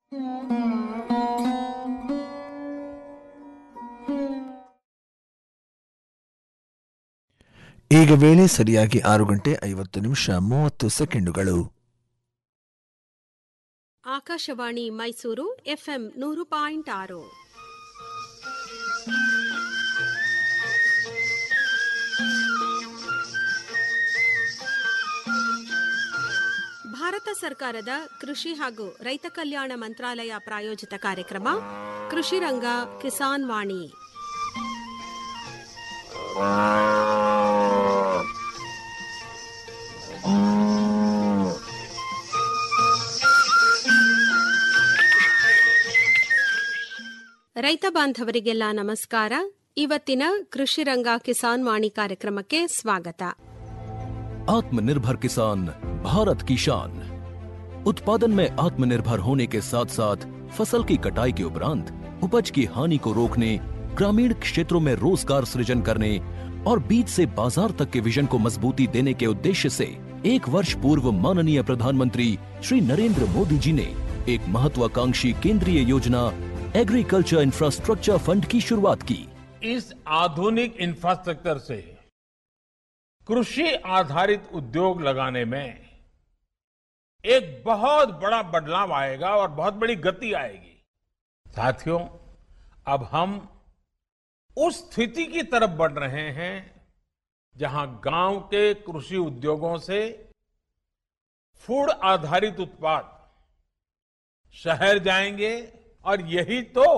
ಈಗ ವೇಳೆ ಸರಿಯಾಗಿ ಆರು ಗಂಟೆ ಐವತ್ತು ನಿಮಿಷ ಮೂವತ್ತು ಸೆಕೆಂಡುಗಳು ಆಕಾಶವಾಣಿ ಮೈಸೂರು ಎಫ್ಎಂ ನೂರು ಪಾಯಿಂಟ್ ಆರು ಭಾರತ ಸರ್ಕಾರದ ಕೃಷಿ ಹಾಗೂ ರೈತ ಕಲ್ಯಾಣ ಮಂತ್ರಾಲಯ ಪ್ರಾಯೋಜಿತ ಕಾರ್ಯಕ್ರಮ ಕೃಷಿ ರಂಗ ಕಿಸಾನ್ ವಾಣಿ ರೈತ ಬಾಂಧವರಿಗೆಲ್ಲ ನಮಸ್ಕಾರ ಇವತ್ತಿನ ಕೃಷಿ ರಂಗ ಕಿಸಾನ್ ವಾಣಿ ಕಾರ್ಯಕ್ರಮಕ್ಕೆ ಸ್ವಾಗತ आत्मनिर्भर किसान भारत की शान उत्पादन में आत्मनिर्भर होने के साथ साथ फसल की कटाई के उपरांत उपज की हानि को रोकने ग्रामीण क्षेत्रों में रोजगार सृजन करने और बीज से बाजार तक के विजन को मजबूती देने के उद्देश्य से एक वर्ष पूर्व माननीय प्रधानमंत्री श्री नरेंद्र मोदी जी ने एक महत्वाकांक्षी केंद्रीय योजना एग्रीकल्चर इंफ्रास्ट्रक्चर फंड की शुरुआत की इस आधुनिक इंफ्रास्ट्रक्चर से कृषि आधारित उद्योग लगाने में एक बहुत बड़ा बदलाव आएगा और बहुत बड़ी गति आएगी साथियों अब हम उस स्थिति की तरफ बढ़ रहे हैं जहां गांव के कृषि उद्योगों से फूड आधारित उत्पाद शहर जाएंगे और यही तो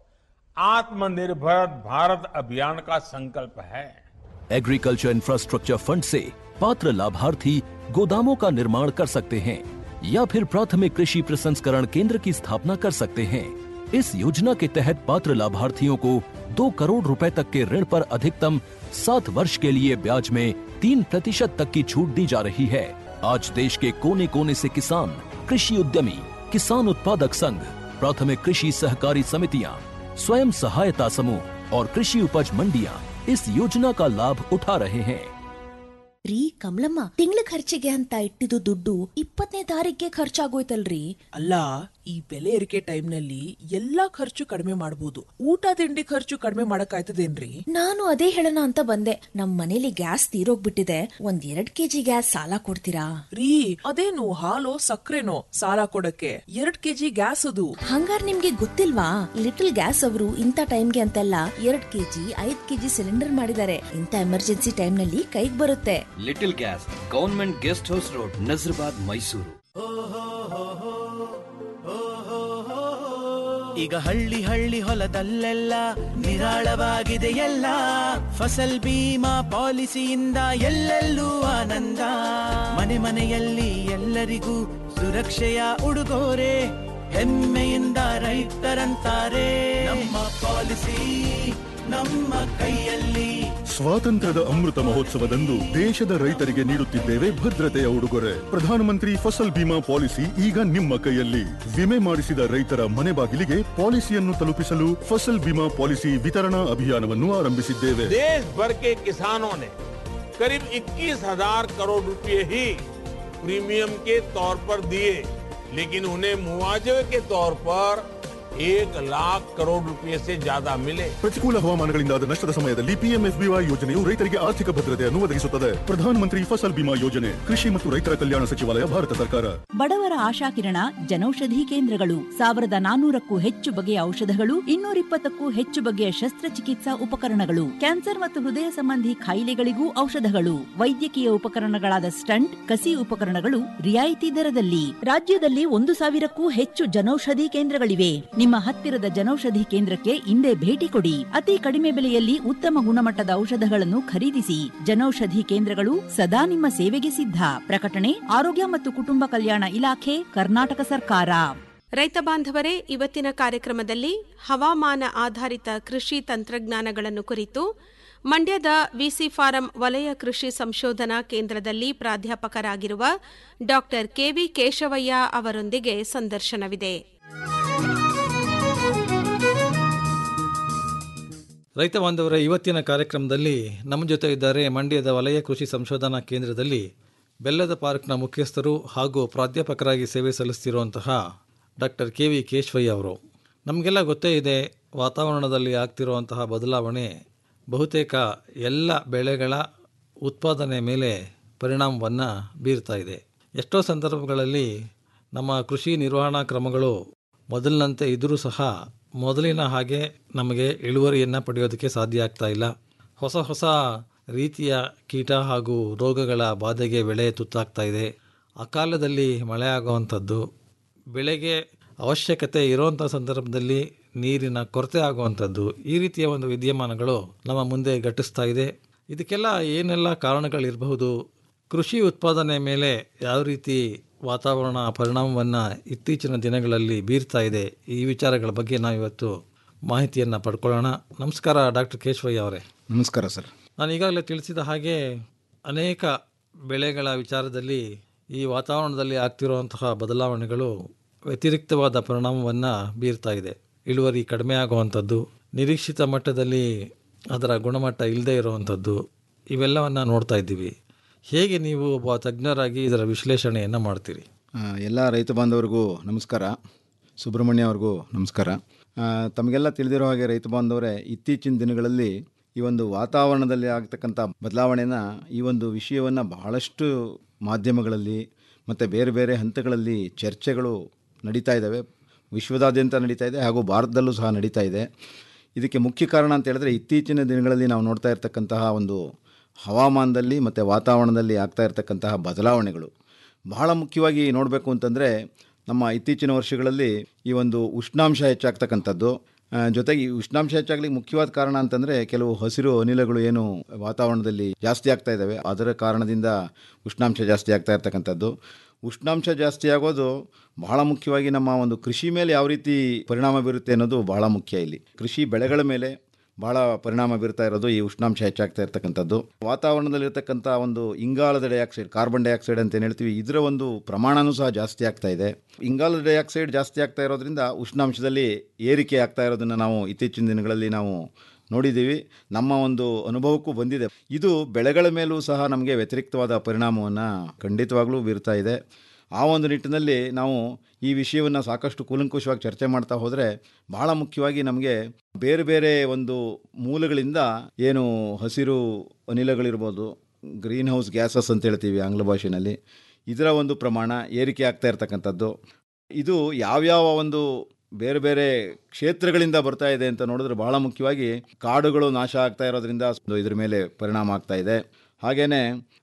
आत्मनिर्भर भारत अभियान का संकल्प है एग्रीकल्चर इंफ्रास्ट्रक्चर फंड से पात्र लाभार्थी गोदामों का निर्माण कर सकते हैं या फिर प्राथमिक कृषि प्रसंस्करण केंद्र की स्थापना कर सकते हैं इस योजना के तहत पात्र लाभार्थियों को दो करोड़ रुपए तक के ऋण पर अधिकतम सात वर्ष के लिए ब्याज में तीन प्रतिशत तक की छूट दी जा रही है आज देश के कोने कोने से किसान कृषि उद्यमी किसान उत्पादक संघ प्राथमिक कृषि सहकारी समितियां स्वयं सहायता समूह और कृषि उपज मंडियां इस योजना का लाभ उठा रहे हैं ರೀ ಕಮಲಮ್ಮ ತಿಂಗಳ ಖರ್ಚಿಗೆ ಅಂತ ಇಟ್ಟಿದ್ದು ದುಡ್ಡು ಇಪ್ಪತ್ತನೇ ತಾರೀಕಿಗೆ ಖರ್ಚಾಗೋಯ್ತಲ್ರಿ ಅಲ್ಲ ಈ ಬೆಲೆ ಏರಿಕೆ ಟೈಮ್ನಲ್ಲಿ ಎಲ್ಲಾ ಖರ್ಚು ಕಡಿಮೆ ಮಾಡಬಹುದು ಊಟ ತಿಂಡಿ ಖರ್ಚು ಕಡಿಮೆ ಮಾಡಕ್ಕಾಯ್ತದೇನ್ರಿ ನಾನು ಅದೇ ಹೇಳೋಣ ಅಂತ ಬಂದೆ ನಮ್ ಮನೇಲಿ ಗ್ಯಾಸ್ ತೀರೋಗ್ಬಿಟ್ಟಿದೆ ಒಂದ್ ಎರಡ್ ಕೆಜಿ ಗ್ಯಾಸ್ ಸಾಲ ಕೊಡ್ತೀರಾ ರೀ ಅದೇನು ಹಾಲು ಸಕ್ಕರೆನೋ ಸಾಲ ಕೊಡಕ್ಕೆ ಎರಡ್ ಕೆಜಿ ಗ್ಯಾಸ್ ಅದು ಹಂಗಾರ್ ನಿಮ್ಗೆ ಗೊತ್ತಿಲ್ವಾ ಲಿಟಲ್ ಗ್ಯಾಸ್ ಅವರು ಇಂಥ ಟೈಮ್ಗೆ ಅಂತೆಲ್ಲ ಎರಡ್ ಕೆಜಿ ಐದ್ ಕೆಜಿ ಸಿಲಿಂಡರ್ ಮಾಡಿದ್ದಾರೆ ಇಂಥ ಎಮರ್ಜೆನ್ಸಿ ಟೈಮ್ ನಲ್ಲಿ ಕೈಗ್ ಬರುತ್ತೆ little gas government guest house road Nazarbad Mysuru ಈಗ ಹಳ್ಳಿ ಹಳ್ಳಿ ಹೊಲದಲ್ಲೆಲ್ಲ ನಿರಾಳವಾಗಿದೆ ಎಲ್ಲ ಫಸಲ್ ಬೀಮಾ ಪಾಲಿಸಿಯಿಂದ ಎಲ್ಲೆಲ್ಲೂ ಆನಂದ ಮನೆ ಮನೆಯಲ್ಲಿ ಎಲ್ಲರಿಗೂ ಸುರಕ್ಷೆಯ ಉಡುಗೊರೆ ಹೆಮ್ಮೆಯಿಂದ ರೈತರಂತಾರೆ ನಮ್ಮ ಪಾಲಿಸಿ ನಮ್ಮ ಕೈಯಲ್ಲಿ ಸ್ವಾತಂತ್ರ್ಯದ ಅಮೃತ ಮಹೋತ್ಸವದಂದು ದೇಶದ ರೈತರಿಗೆ ನೀಡುತ್ತಿದ್ದೇವೆ ಭದ್ರತೆಯ ಉಡುಗೊರೆ ಪ್ರಧಾನಮಂತ್ರಿ ಫಸಲ್ ಬಿಮಾ ಪಾಲಿಸಿ ಈಗ ನಿಮ್ಮ ಕೈಯಲ್ಲಿ ವಿಮೆ ಮಾಡಿಸಿದ ರೈತರ ಮನೆ ಬಾಗಿಲಿಗೆ ಪಾಲಿಸಿಯನ್ನು ತಲುಪಿಸಲು ಫಸಲ್ ಬಿಮಾ ಪಾಲಿಸಿ ವಿತರಣಾ ಅಭಿಯಾನವನ್ನು ಆರಂಭಿಸಿದ್ದೇವೆ देश भर के किसानों ने करीब 21,000 करोड़ रुपए ही प्रीमियम के तौर पर दिए लेकिन उन्हें मुआवजे के तौर पर एक लाख करोड़ रुपए से ज्यादा मिले ಪ್ರತಿಕೂಲ ಹವಾಮಾನಗಳಿಂದಾದ ನಷ್ಟದ ಸಮಯದಲ್ಲಿ ಪಿಎಂಎಫ್ಬಿವೈ ಯೋಜನೆಯು ರೈತರಿಗೆ ಆರ್ಥಿಕ ಭದ್ರತೆಯನ್ನು ಒದಗಿಸುತ್ತದೆ ಪ್ರಧಾನಮಂತ್ರಿ ಫಸಲ್ ಬಿಮಾ ಯೋಜನೆ ಕೃಷಿ ಮತ್ತು ರೈತರ ಕಲ್ಯಾಣ ಸಚಿವಾಲಯ ಭಾರತ ಸರ್ಕಾರ ಬಡವರ ಆಶಾಕಿರಣ ಜನೌಷಧಿ ಕೇಂದ್ರಗಳು ಸಾವಿರದ ನಾನೂರಕ್ಕೂ ಹೆಚ್ಚು ಬಗೆಯ ಔಷಧಗಳು ಇನ್ನೂರಿಪ್ಪತ್ತಕ್ಕೂ ಹೆಚ್ಚು ಬಗೆಯ ಶಸ್ತ್ರಚಿಕಿತ್ಸಾ ಉಪಕರಣಗಳು ಕ್ಯಾನ್ಸರ್ ಮತ್ತು ಹೃದಯ ಸಂಬಂಧಿ ಕಾಯಿಲೆಗಳಿಗೂ ಔಷಧಗಳು ವೈದ್ಯಕೀಯ ಉಪಕರಣಗಳಾದ ಸ್ಟಂಟ್ ಕಸಿ ಉಪಕರಣಗಳು ರಿಯಾಯಿತಿ ದರದಲ್ಲಿ ರಾಜ್ಯದಲ್ಲಿ ಒಂದು ಸಾವಿರಕ್ಕೂ ಹೆಚ್ಚು ಜನೌಷಧಿ ಕೇಂದ್ರಗಳಿವೆ ನಿಮ್ಮ ಹತ್ತಿರದ ಜನೌಷಧಿ ಕೇಂದ್ರಕ್ಕೆ ಇಂದೇ ಭೇಟಿ ಕೊಡಿ ಅತಿ ಕಡಿಮೆ ಬೆಲೆಯಲ್ಲಿ ಉತ್ತಮ ಗುಣಮಟ್ಟದ ಔಷಧಗಳನ್ನು ಖರೀದಿಸಿ ಜನೌಷಧಿ ಕೇಂದ್ರಗಳು ಸದಾ ನಿಮ್ಮ ಸೇವೆಗೆ ಸಿದ್ಧ ಪ್ರಕಟಣೆ ಆರೋಗ್ಯ ಮತ್ತು ಕುಟುಂಬ ಕಲ್ಯಾಣ ಇಲಾಖೆ ಕರ್ನಾಟಕ ಸರ್ಕಾರ ರೈತ ಬಾಂಧವರೇ ಇವತ್ತಿನ ಕಾರ್ಯಕ್ರಮದಲ್ಲಿ ಹವಾಮಾನ ಆಧಾರಿತ ಕೃಷಿ ತಂತ್ರಜ್ಞಾನಗಳನ್ನು ಕುರಿತು ಮಂಡ್ಯದ ವಿಸಿ ಫಾರಂ ವಲಯ ಕೃಷಿ ಸಂಶೋಧನಾ ಕೇಂದ್ರದಲ್ಲಿ ಪ್ರಾಧ್ಯಾಪಕರಾಗಿರುವ ಡಾಕ್ಟರ್ ಕೆವಿ ಕೇಶವಯ್ಯ ಅವರೊಂದಿಗೆ ಸಂದರ್ಶನವಿದೆ ರೈತ ಬಾಂಧವರ ಇವತ್ತಿನ ಕಾರ್ಯಕ್ರಮದಲ್ಲಿ ನಮ್ಮ ಜೊತೆ ಇದ್ದಾರೆ ಮಂಡ್ಯದ ವಲಯ ಕೃಷಿ ಸಂಶೋಧನಾ ಕೇಂದ್ರದಲ್ಲಿ ಬೆಲ್ಲದ ಪಾರ್ಕ್ನ ಮುಖ್ಯಸ್ಥರು ಹಾಗೂ ಪ್ರಾಧ್ಯಾಪಕರಾಗಿ ಸೇವೆ ಸಲ್ಲಿಸುತ್ತಿರುವಂತಹ ಡಾಕ್ಟರ್ ಕೆ ವಿ ಕೇಶವಯ್ಯ ಅವರು ನಮಗೆಲ್ಲ ಗೊತ್ತೇ ಇದೆ ವಾತಾವರಣದಲ್ಲಿ ಆಗ್ತಿರುವಂತಹ ಬದಲಾವಣೆ ಬಹುತೇಕ ಎಲ್ಲ ಬೆಳೆಗಳ ಉತ್ಪಾದನೆ ಮೇಲೆ ಪರಿಣಾಮವನ್ನು ಬೀರ್ತಾ ಇದೆ ಎಷ್ಟೋ ಸಂದರ್ಭಗಳಲ್ಲಿ ನಮ್ಮ ಕೃಷಿ ನಿರ್ವಹಣಾ ಕ್ರಮಗಳು ಮೊದಲಿನಂತೆ ಇದ್ದರೂ ಸಹ ಮೊದಲಿನ ಹಾಗೆ ನಮಗೆ ಇಳುವರಿಯನ್ನು ಪಡೆಯೋದಕ್ಕೆ ಸಾಧ್ಯ ಆಗ್ತಾ ಇಲ್ಲ ಹೊಸ ಹೊಸ ರೀತಿಯ ಕೀಟ ಹಾಗೂ ರೋಗಗಳ ಬಾಧೆಗೆ ಬೆಳೆ ತುತ್ತಾಗ್ತಾ ಇದೆ ಅಕಾಲದಲ್ಲಿ ಮಳೆ ಆಗುವಂಥದ್ದು ಬೆಳೆಗೆ ಅವಶ್ಯಕತೆ ಇರುವಂಥ ಸಂದರ್ಭದಲ್ಲಿ ನೀರಿನ ಕೊರತೆ ಆಗುವಂಥದ್ದು ಈ ರೀತಿಯ ಒಂದು ವಿದ್ಯಮಾನಗಳು ನಮ್ಮ ಮುಂದೆ ಘಟಿಸ್ತಾ ಇದೆ ಇದಕ್ಕೆಲ್ಲ ಏನೆಲ್ಲ ಕಾರಣಗಳಿರಬಹುದು ಕೃಷಿ ಉತ್ಪಾದನೆ ಮೇಲೆ ಯಾವ ರೀತಿ ವಾತಾವರಣ ಪರಿಣಾಮವನ್ನು ಇತ್ತೀಚಿನ ದಿನಗಳಲ್ಲಿ ಬೀರ್ತಾ ಇದೆ ಈ ವಿಚಾರಗಳ ಬಗ್ಗೆ ನಾವು ಇವತ್ತು ಮಾಹಿತಿಯನ್ನು ಪಡ್ಕೊಳ್ಳೋಣ ನಮಸ್ಕಾರ ಡಾಕ್ಟರ್ ಕೇಶವಯ್ಯ ಅವರೇ ನಮಸ್ಕಾರ ಸರ್ ನಾನು ಈಗಾಗಲೇ ತಿಳಿಸಿದ ಹಾಗೆ ಅನೇಕ ಬೆಳೆಗಳ ವಿಚಾರದಲ್ಲಿ ಈ ವಾತಾವರಣದಲ್ಲಿ ಆಗ್ತಿರುವಂತಹ ಬದಲಾವಣೆಗಳು ವ್ಯತಿರಿಕ್ತವಾದ ಪರಿಣಾಮವನ್ನು ಬೀರ್ತಾ ಇದೆ ಇಳುವರಿ ಕಡಿಮೆ ಆಗುವಂಥದ್ದು ನಿರೀಕ್ಷಿತ ಮಟ್ಟದಲ್ಲಿ ಅದರ ಗುಣಮಟ್ಟ ಇಲ್ಲದೆ ಇರುವಂಥದ್ದು ಇವೆಲ್ಲವನ್ನು ನೋಡ್ತಾ ಇದ್ದೀವಿ ಹೇಗೆ ನೀವು ಒಬ್ಬ ತಜ್ಞರಾಗಿ ಇದರ ವಿಶ್ಲೇಷಣೆಯನ್ನು ಮಾಡ್ತೀರಿ ಆ, ಎಲ್ಲ ರೈತ ಬಾಂಧವರಿಗೂ ನಮಸ್ಕಾರ ಸುಬ್ರಹ್ಮಣ್ಯ ಅವ್ರಿಗೂ ನಮಸ್ಕಾರ ಆ, ತಮಗೆಲ್ಲ ತಿಳಿದಿರೋ ಹಾಗೆ ರೈತ ಬಾಂಧವರೇ ಇತ್ತೀಚಿನ ದಿನಗಳಲ್ಲಿ ಈ ಒಂದು ವಾತಾವರಣದಲ್ಲಿ ಆಗ್ತಕ್ಕಂಥ ಬದಲಾವಣೆನ ಈ ಒಂದು ವಿಷಯವನ್ನು ಬಹಳಷ್ಟು ಮಾಧ್ಯಮಗಳಲ್ಲಿ ಮತ್ತು ಬೇರೆ ಬೇರೆ ಹಂತಗಳಲ್ಲಿ ಚರ್ಚೆಗಳು ನಡೀತಾ ಇದ್ದಾವೆ ವಿಶ್ವದಾದ್ಯಂತ ನಡೀತಾ ಇದೆ ಹಾಗೂ ಭಾರತದಲ್ಲೂ ಸಹ ನಡೀತಾ ಇದೆ ಇದಕ್ಕೆ ಮುಖ್ಯ ಕಾರಣ ಅಂತ ಹೇಳಿದ್ರೆ ಇತ್ತೀಚಿನ ದಿನಗಳಲ್ಲಿ ನಾವು ನೋಡ್ತಾ ಇರ್ತಕ್ಕಂತಹ ಒಂದು ಹವಾಮಾನದಲ್ಲಿ ಮತ್ತು ವಾತಾವರಣದಲ್ಲಿ ಆಗ್ತಾ ಇರ್ತಕ್ಕಂತಹ ಬದಲಾವಣೆಗಳು ಬಹಳ ಮುಖ್ಯವಾಗಿ ನೋಡಬೇಕು ಅಂತಂದರೆ ನಮ್ಮ ಇತ್ತೀಚಿನ ವರ್ಷಗಳಲ್ಲಿ ಈ ಒಂದು ಉಷ್ಣಾಂಶ ಹೆಚ್ಚಾಗ್ತಕ್ಕಂಥದ್ದು ಆ, ಜೊತೆಗೆ ಈ ಉಷ್ಣಾಂಶ ಹೆಚ್ಚಾಗ್ಲಿಕ್ಕೆ ಮುಖ್ಯವಾದ ಕಾರಣ ಅಂತಂದರೆ ಕೆಲವು ಹಸಿರು ಅನಿಲಗಳು ಏನು ವಾತಾವರಣದಲ್ಲಿ ಜಾಸ್ತಿ ಆಗ್ತಾ ಇದ್ದಾವೆ ಅದರ ಕಾರಣದಿಂದ ಉಷ್ಣಾಂಶ ಜಾಸ್ತಿ ಆಗ್ತಾ ಇರ್ತಕ್ಕಂಥದ್ದು ಉಷ್ಣಾಂಶ ಜಾಸ್ತಿ ಆಗೋದು ಬಹಳ ಮುಖ್ಯವಾಗಿ ನಮ್ಮ ಒಂದು ಕೃಷಿ ಮೇಲೆ ಯಾವ ರೀತಿ ಪರಿಣಾಮ ಬೀರುತ್ತೆ ಅನ್ನೋದು ಬಹಳ ಮುಖ್ಯ ಇಲ್ಲಿ ಕೃಷಿ ಬೆಳೆಗಳ ಮೇಲೆ ಭಾಳ ಪರಿಣಾಮ ಬೀರ್ತಾ ಇರೋದು ಈ ಉಷ್ಣಾಂಶ ಹೆಚ್ಚಾಗ್ತಾ ಇರ್ತಕ್ಕಂಥದ್ದು ವಾತಾವರಣದಲ್ಲಿರ್ತಕ್ಕಂಥ ಒಂದು ಇಂಗಾಲದ ಡೈಆಕ್ಸೈಡ್ ಕಾರ್ಬನ್ ಡೈಆಕ್ಸೈಡ್ ಅಂತ ಏನು ಹೇಳ್ತೀವಿ ಇದರ ಒಂದು ಪ್ರಮಾಣನೂ ಸಹ ಜಾಸ್ತಿ ಆಗ್ತಾ ಇದೆ ಇಂಗಾಲದ ಡೈಆಕ್ಸೈಡ್ ಜಾಸ್ತಿ ಆಗ್ತಾ ಇರೋದ್ರಿಂದ ಉಷ್ಣಾಂಶದಲ್ಲಿ ಏರಿಕೆ ಆಗ್ತಾ ಇರೋದನ್ನು ನಾವು ಇತ್ತೀಚಿನ ದಿನಗಳಲ್ಲಿ ನಾವು ನೋಡಿದ್ದೀವಿ ನಮ್ಮ ಒಂದು ಅನುಭವಕ್ಕೂ ಬಂದಿದೆ ಇದು ಬೆಳೆಗಳ ಮೇಲೂ ಸಹ ನಮಗೆ ವ್ಯತಿರಿಕ್ತವಾದ ಪರಿಣಾಮವನ್ನು ಖಂಡಿತವಾಗ್ಲೂ ಬೀರ್ತಾ ಇದೆ ಆ ಒಂದು ನಿಟ್ಟಿನಲ್ಲಿ ನಾವು ಈ ವಿಷಯವನ್ನು ಸಾಕಷ್ಟು ಕೂಲಂಕುಷವಾಗಿ ಚರ್ಚೆ ಮಾಡ್ತಾ ಹೋದರೆ ಬಹಳ ಮುಖ್ಯವಾಗಿ ನಮಗೆ ಬೇರೆ ಬೇರೆ ಒಂದು ಮೂಲಗಳಿಂದ ಏನು ಹಸಿರು ಅನಿಲಗಳಿರ್ಬೋದು ಗ್ರೀನ್ ಹೌಸ್ ಗ್ಯಾಸಸ್ ಅಂತ ಹೇಳ್ತೀವಿ ಆಂಗ್ಲ ಭಾಷೆಯಲ್ಲಿ ಇದರ ಒಂದು ಪ್ರಮಾಣ ಏರಿಕೆ ಆಗ್ತಾ ಇರ್ತಕ್ಕಂಥದ್ದು ಇದು ಯಾವ್ಯಾವ ಒಂದು ಬೇರೆ ಬೇರೆ ಕ್ಷೇತ್ರಗಳಿಂದ ಬರ್ತಾ ಇದೆ ಅಂತ ನೋಡಿದ್ರೆ ಬಹಳ ಮುಖ್ಯವಾಗಿ ಕಾಡುಗಳು ನಾಶ ಆಗ್ತಾ ಇರೋದ್ರಿಂದ ಇದ್ರ ಮೇಲೆ ಪರಿಣಾಮ ಆಗ್ತಾ ಇದೆ ಹಾಗೆಯೇ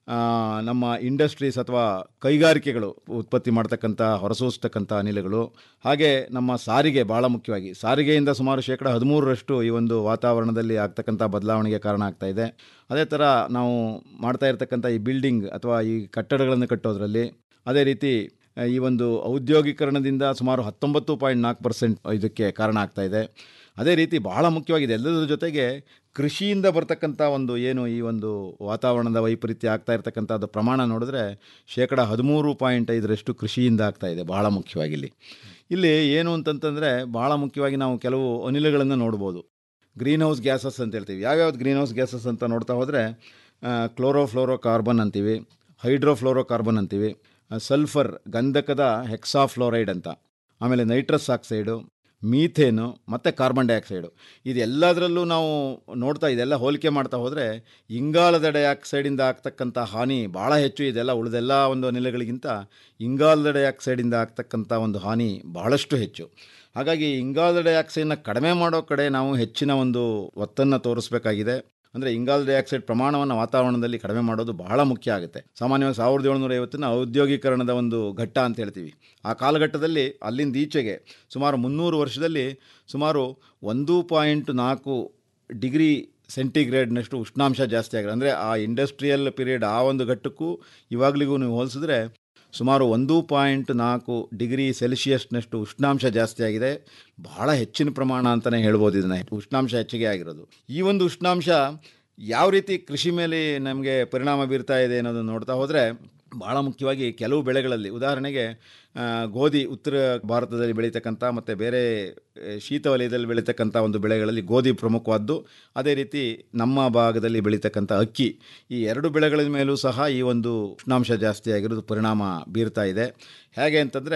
ನಮ್ಮ ಇಂಡಸ್ಟ್ರೀಸ್ ಅಥವಾ ಕೈಗಾರಿಕೆಗಳು ಉತ್ಪತ್ತಿ ಮಾಡ್ತಕ್ಕಂಥ ಹೊರಸೂಸ್ತಕ್ಕಂಥ ಅನಿಲಗಳು ಹಾಗೆ ನಮ್ಮ ಸಾರಿಗೆ ಭಾಳ ಮುಖ್ಯವಾಗಿ ಸಾರಿಗೆಯಿಂದ ಸುಮಾರು ಶೇಕಡ ಹದಿಮೂರರಷ್ಟು ಈ ಒಂದು ವಾತಾವರಣದಲ್ಲಿ ಆಗ್ತಕ್ಕಂಥ ಬದಲಾವಣೆಗೆ ಕಾರಣ ಆಗ್ತಾ ಇದೆ ಅದೇ ಥರ ನಾವು ಮಾಡ್ತಾ ಇರ್ತಕ್ಕಂಥ ಈ ಬಿಲ್ಡಿಂಗ್ ಅಥವಾ ಈ ಕಟ್ಟಡಗಳನ್ನು ಕಟ್ಟೋದ್ರಲ್ಲಿ ಅದೇ ರೀತಿ ಆ, ಈ ಒಂದು ಔದ್ಯೋಗೀಕರಣದಿಂದ ಸುಮಾರು ಹತ್ತೊಂಬತ್ತು ಪಾಯಿಂಟ್ ನಾಲ್ಕು ಪರ್ಸೆಂಟ್ ಇದಕ್ಕೆ ಕಾರಣ ಆಗ್ತಾ ಇದೆ ಅದೇ ರೀತಿ ಬಹಳ ಮುಖ್ಯವಾಗಿದೆ ಎಲ್ಲದರ ಜೊತೆಗೆ ಕೃಷಿಯಿಂದ ಬರ್ತಕ್ಕಂಥ ಒಂದು ಏನು ಈ ಒಂದು ವಾತಾವರಣದ ವೈಪರೀತ್ಯ ಆಗ್ತಾ ಇರ್ತಕ್ಕಂಥದ್ದು ಪ್ರಮಾಣ ನೋಡಿದ್ರೆ ಶೇಕಡ ಹದಿಮೂರು ಪಾಯಿಂಟ್ ಐದರಷ್ಟು ಕೃಷಿಯಿಂದ ಆಗ್ತಾ ಇದೆ ಬಹಳ ಮುಖ್ಯವಾಗಿ ಇಲ್ಲಿ ಇಲ್ಲಿ ಏನು ಅಂತಂತಂದರೆ ಭಾಳ ಮುಖ್ಯವಾಗಿ ನಾವು ಕೆಲವು ಅನಿಲಗಳನ್ನು ನೋಡ್ಬೋದು ಗ್ರೀನ್ ಹೌಸ್ ಗ್ಯಾಸಸ್ ಅಂತ ಹೇಳ್ತೀವಿ ಯಾವ್ಯಾವ್ದು ಗ್ರೀನ್ ಹೌಸ್ ಗ್ಯಾಸಸ್ ಅಂತ ನೋಡ್ತಾ ಹೋದರೆ ಕ್ಲೋರೋಫ್ಲೋರೋ ಕಾರ್ಬನ್ ಅಂತೀವಿ ಹೈಡ್ರೋಫ್ಲೋರೋ ಕಾರ್ಬನ್ ಅಂತೀವಿ ಸಲ್ಫರ್ ಗಂಧಕದ ಹೆಕ್ಸಾಫ್ಲೋರೈಡ್ ಅಂತ ಆಮೇಲೆ ನೈಟ್ರಸ್ ಆಕ್ಸೈಡು ಮೀಥೇನು ಮತ್ತು ಕಾರ್ಬನ್ ಡೈಆಕ್ಸೈಡು ಇದೆಲ್ಲದರಲ್ಲೂ ನಾವು ನೋಡ್ತಾ ಇದೆಲ್ಲ ಹೋಲಿಕೆ ಮಾಡ್ತಾ ಹೋದರೆ ಇಂಗಾಲದ ಡೈಆಕ್ಸೈಡಿಂದ ಆಗ್ತಕ್ಕಂಥ ಹಾನಿ ಭಾಳ ಹೆಚ್ಚು ಇದೆಲ್ಲ ಉಳಿದೆಲ್ಲ ಒಂದು ಅನಿಲಗಳಿಗಿಂತ ಇಂಗಾಲದ ಡೈಆಕ್ಸೈಡಿಂದ ಆಗ್ತಕ್ಕಂಥ ಒಂದು ಹಾನಿ ಬಹಳಷ್ಟು ಹೆಚ್ಚು ಹಾಗಾಗಿ ಇಂಗಾಲದ ಡೈಆಕ್ಸೈಡ್ನ ಕಡಿಮೆ ಮಾಡೋ ಕಡೆ ನಾವು ಹೆಚ್ಚಿನ ಒಂದು ಒತ್ತನ್ನು ತೋರಿಸಬೇಕಾಗಿದೆ ಅಂದರೆ ಇಂಗಾಲ ಡೈಆಕ್ಸೈಡ್ ಪ್ರಮಾಣವನ್ನು ವಾತಾವರಣದಲ್ಲಿ ಕಡಿಮೆ ಮಾಡೋದು ಬಹಳ ಮುಖ್ಯ ಆಗುತ್ತೆ ಸಾಮಾನ್ಯವಾಗಿ ಸಾವಿರದ ಏಳ್ನೂರ ಐವತ್ತನ್ನು ಔದ್ಯೋಗೀಕರಣದ ಒಂದು ಘಟ್ಟ ಅಂತ ಹೇಳ್ತೀವಿ ಆ ಕಾಲಘಟ್ಟದಲ್ಲಿ ಅಲ್ಲಿಂದ ಈಚೆಗೆ ಸುಮಾರು ಮುನ್ನೂರು ವರ್ಷದಲ್ಲಿ ಸುಮಾರು ಒಂದು ಪಾಯಿಂಟ್ ನಾಲ್ಕು ಡಿಗ್ರಿ ಸೆಂಟಿಗ್ರೇಡ್ನಷ್ಟು ಉಷ್ಣಾಂಶ ಜಾಸ್ತಿ ಆಗಿದೆ ಅಂದರೆ ಆ ಇಂಡಸ್ಟ್ರಿಯಲ್ ಪೀರಿಯಡ್ ಆ ಒಂದು ಘಟ್ಟಕ್ಕೂ ಇವಾಗಲಿಗೂ ನೀವು ಹೋಲಿಸಿದ್ರೆ ಸುಮಾರು ಒಂದು ಪಾಯಿಂಟ್ ನಾಲ್ಕು ಡಿಗ್ರಿ ಸೆಲ್ಸಿಯಸ್ನಷ್ಟು ಉಷ್ಣಾಂಶ ಜಾಸ್ತಿ ಆಗಿದೆ ಬಹಳ ಹೆಚ್ಚಿನ ಪ್ರಮಾಣ ಅಂತಲೇ ಹೇಳ್ಬೋದು ಇದನ್ನು ಉಷ್ಣಾಂಶ ಹೆಚ್ಚಿಗೆ ಆಗಿರೋದು ಈ ಒಂದು ಉಷ್ಣಾಂಶ ಯಾವ ರೀತಿ ಕೃಷಿ ಮೇಲೆ ನಮಗೆ ಪರಿಣಾಮ ಬೀರ್ತಾ ಇದೆ ಅನ್ನೋದನ್ನು ನೋಡ್ತಾ ಹೋದರೆ ಭಾಳ ಮುಖ್ಯವಾಗಿ ಕೆಲವು ಬೆಳೆಗಳಲ್ಲಿ ಉದಾಹರಣೆಗೆ ಆ, ಗೋಧಿ ಉತ್ತರ ಭಾರತದಲ್ಲಿ ಬೆಳೀತಕ್ಕಂಥ ಮತ್ತು ಬೇರೆ ಆ, ಶೀತ ವಲಯದಲ್ಲಿ ಬೆಳೀತಕ್ಕಂಥ ಒಂದು ಬೆಳೆಗಳಲ್ಲಿ ಗೋಧಿ ಪ್ರಮುಖವಾದ್ದು ಅದೇ ರೀತಿ ನಮ್ಮ ಭಾಗದಲ್ಲಿ ಬೆಳೀತಕ್ಕಂಥ ಅಕ್ಕಿ ಈ ಎರಡು ಬೆಳೆಗಳ ಮೇಲೂ ಸಹ ಈ ಒಂದು ಉಷ್ಣಾಂಶ ಜಾಸ್ತಿ ಆಗಿರೋದು ಪರಿಣಾಮ ಬೀರ್ತಾ ಇದೆ ಹೇಗೆ ಅಂತಂದರೆ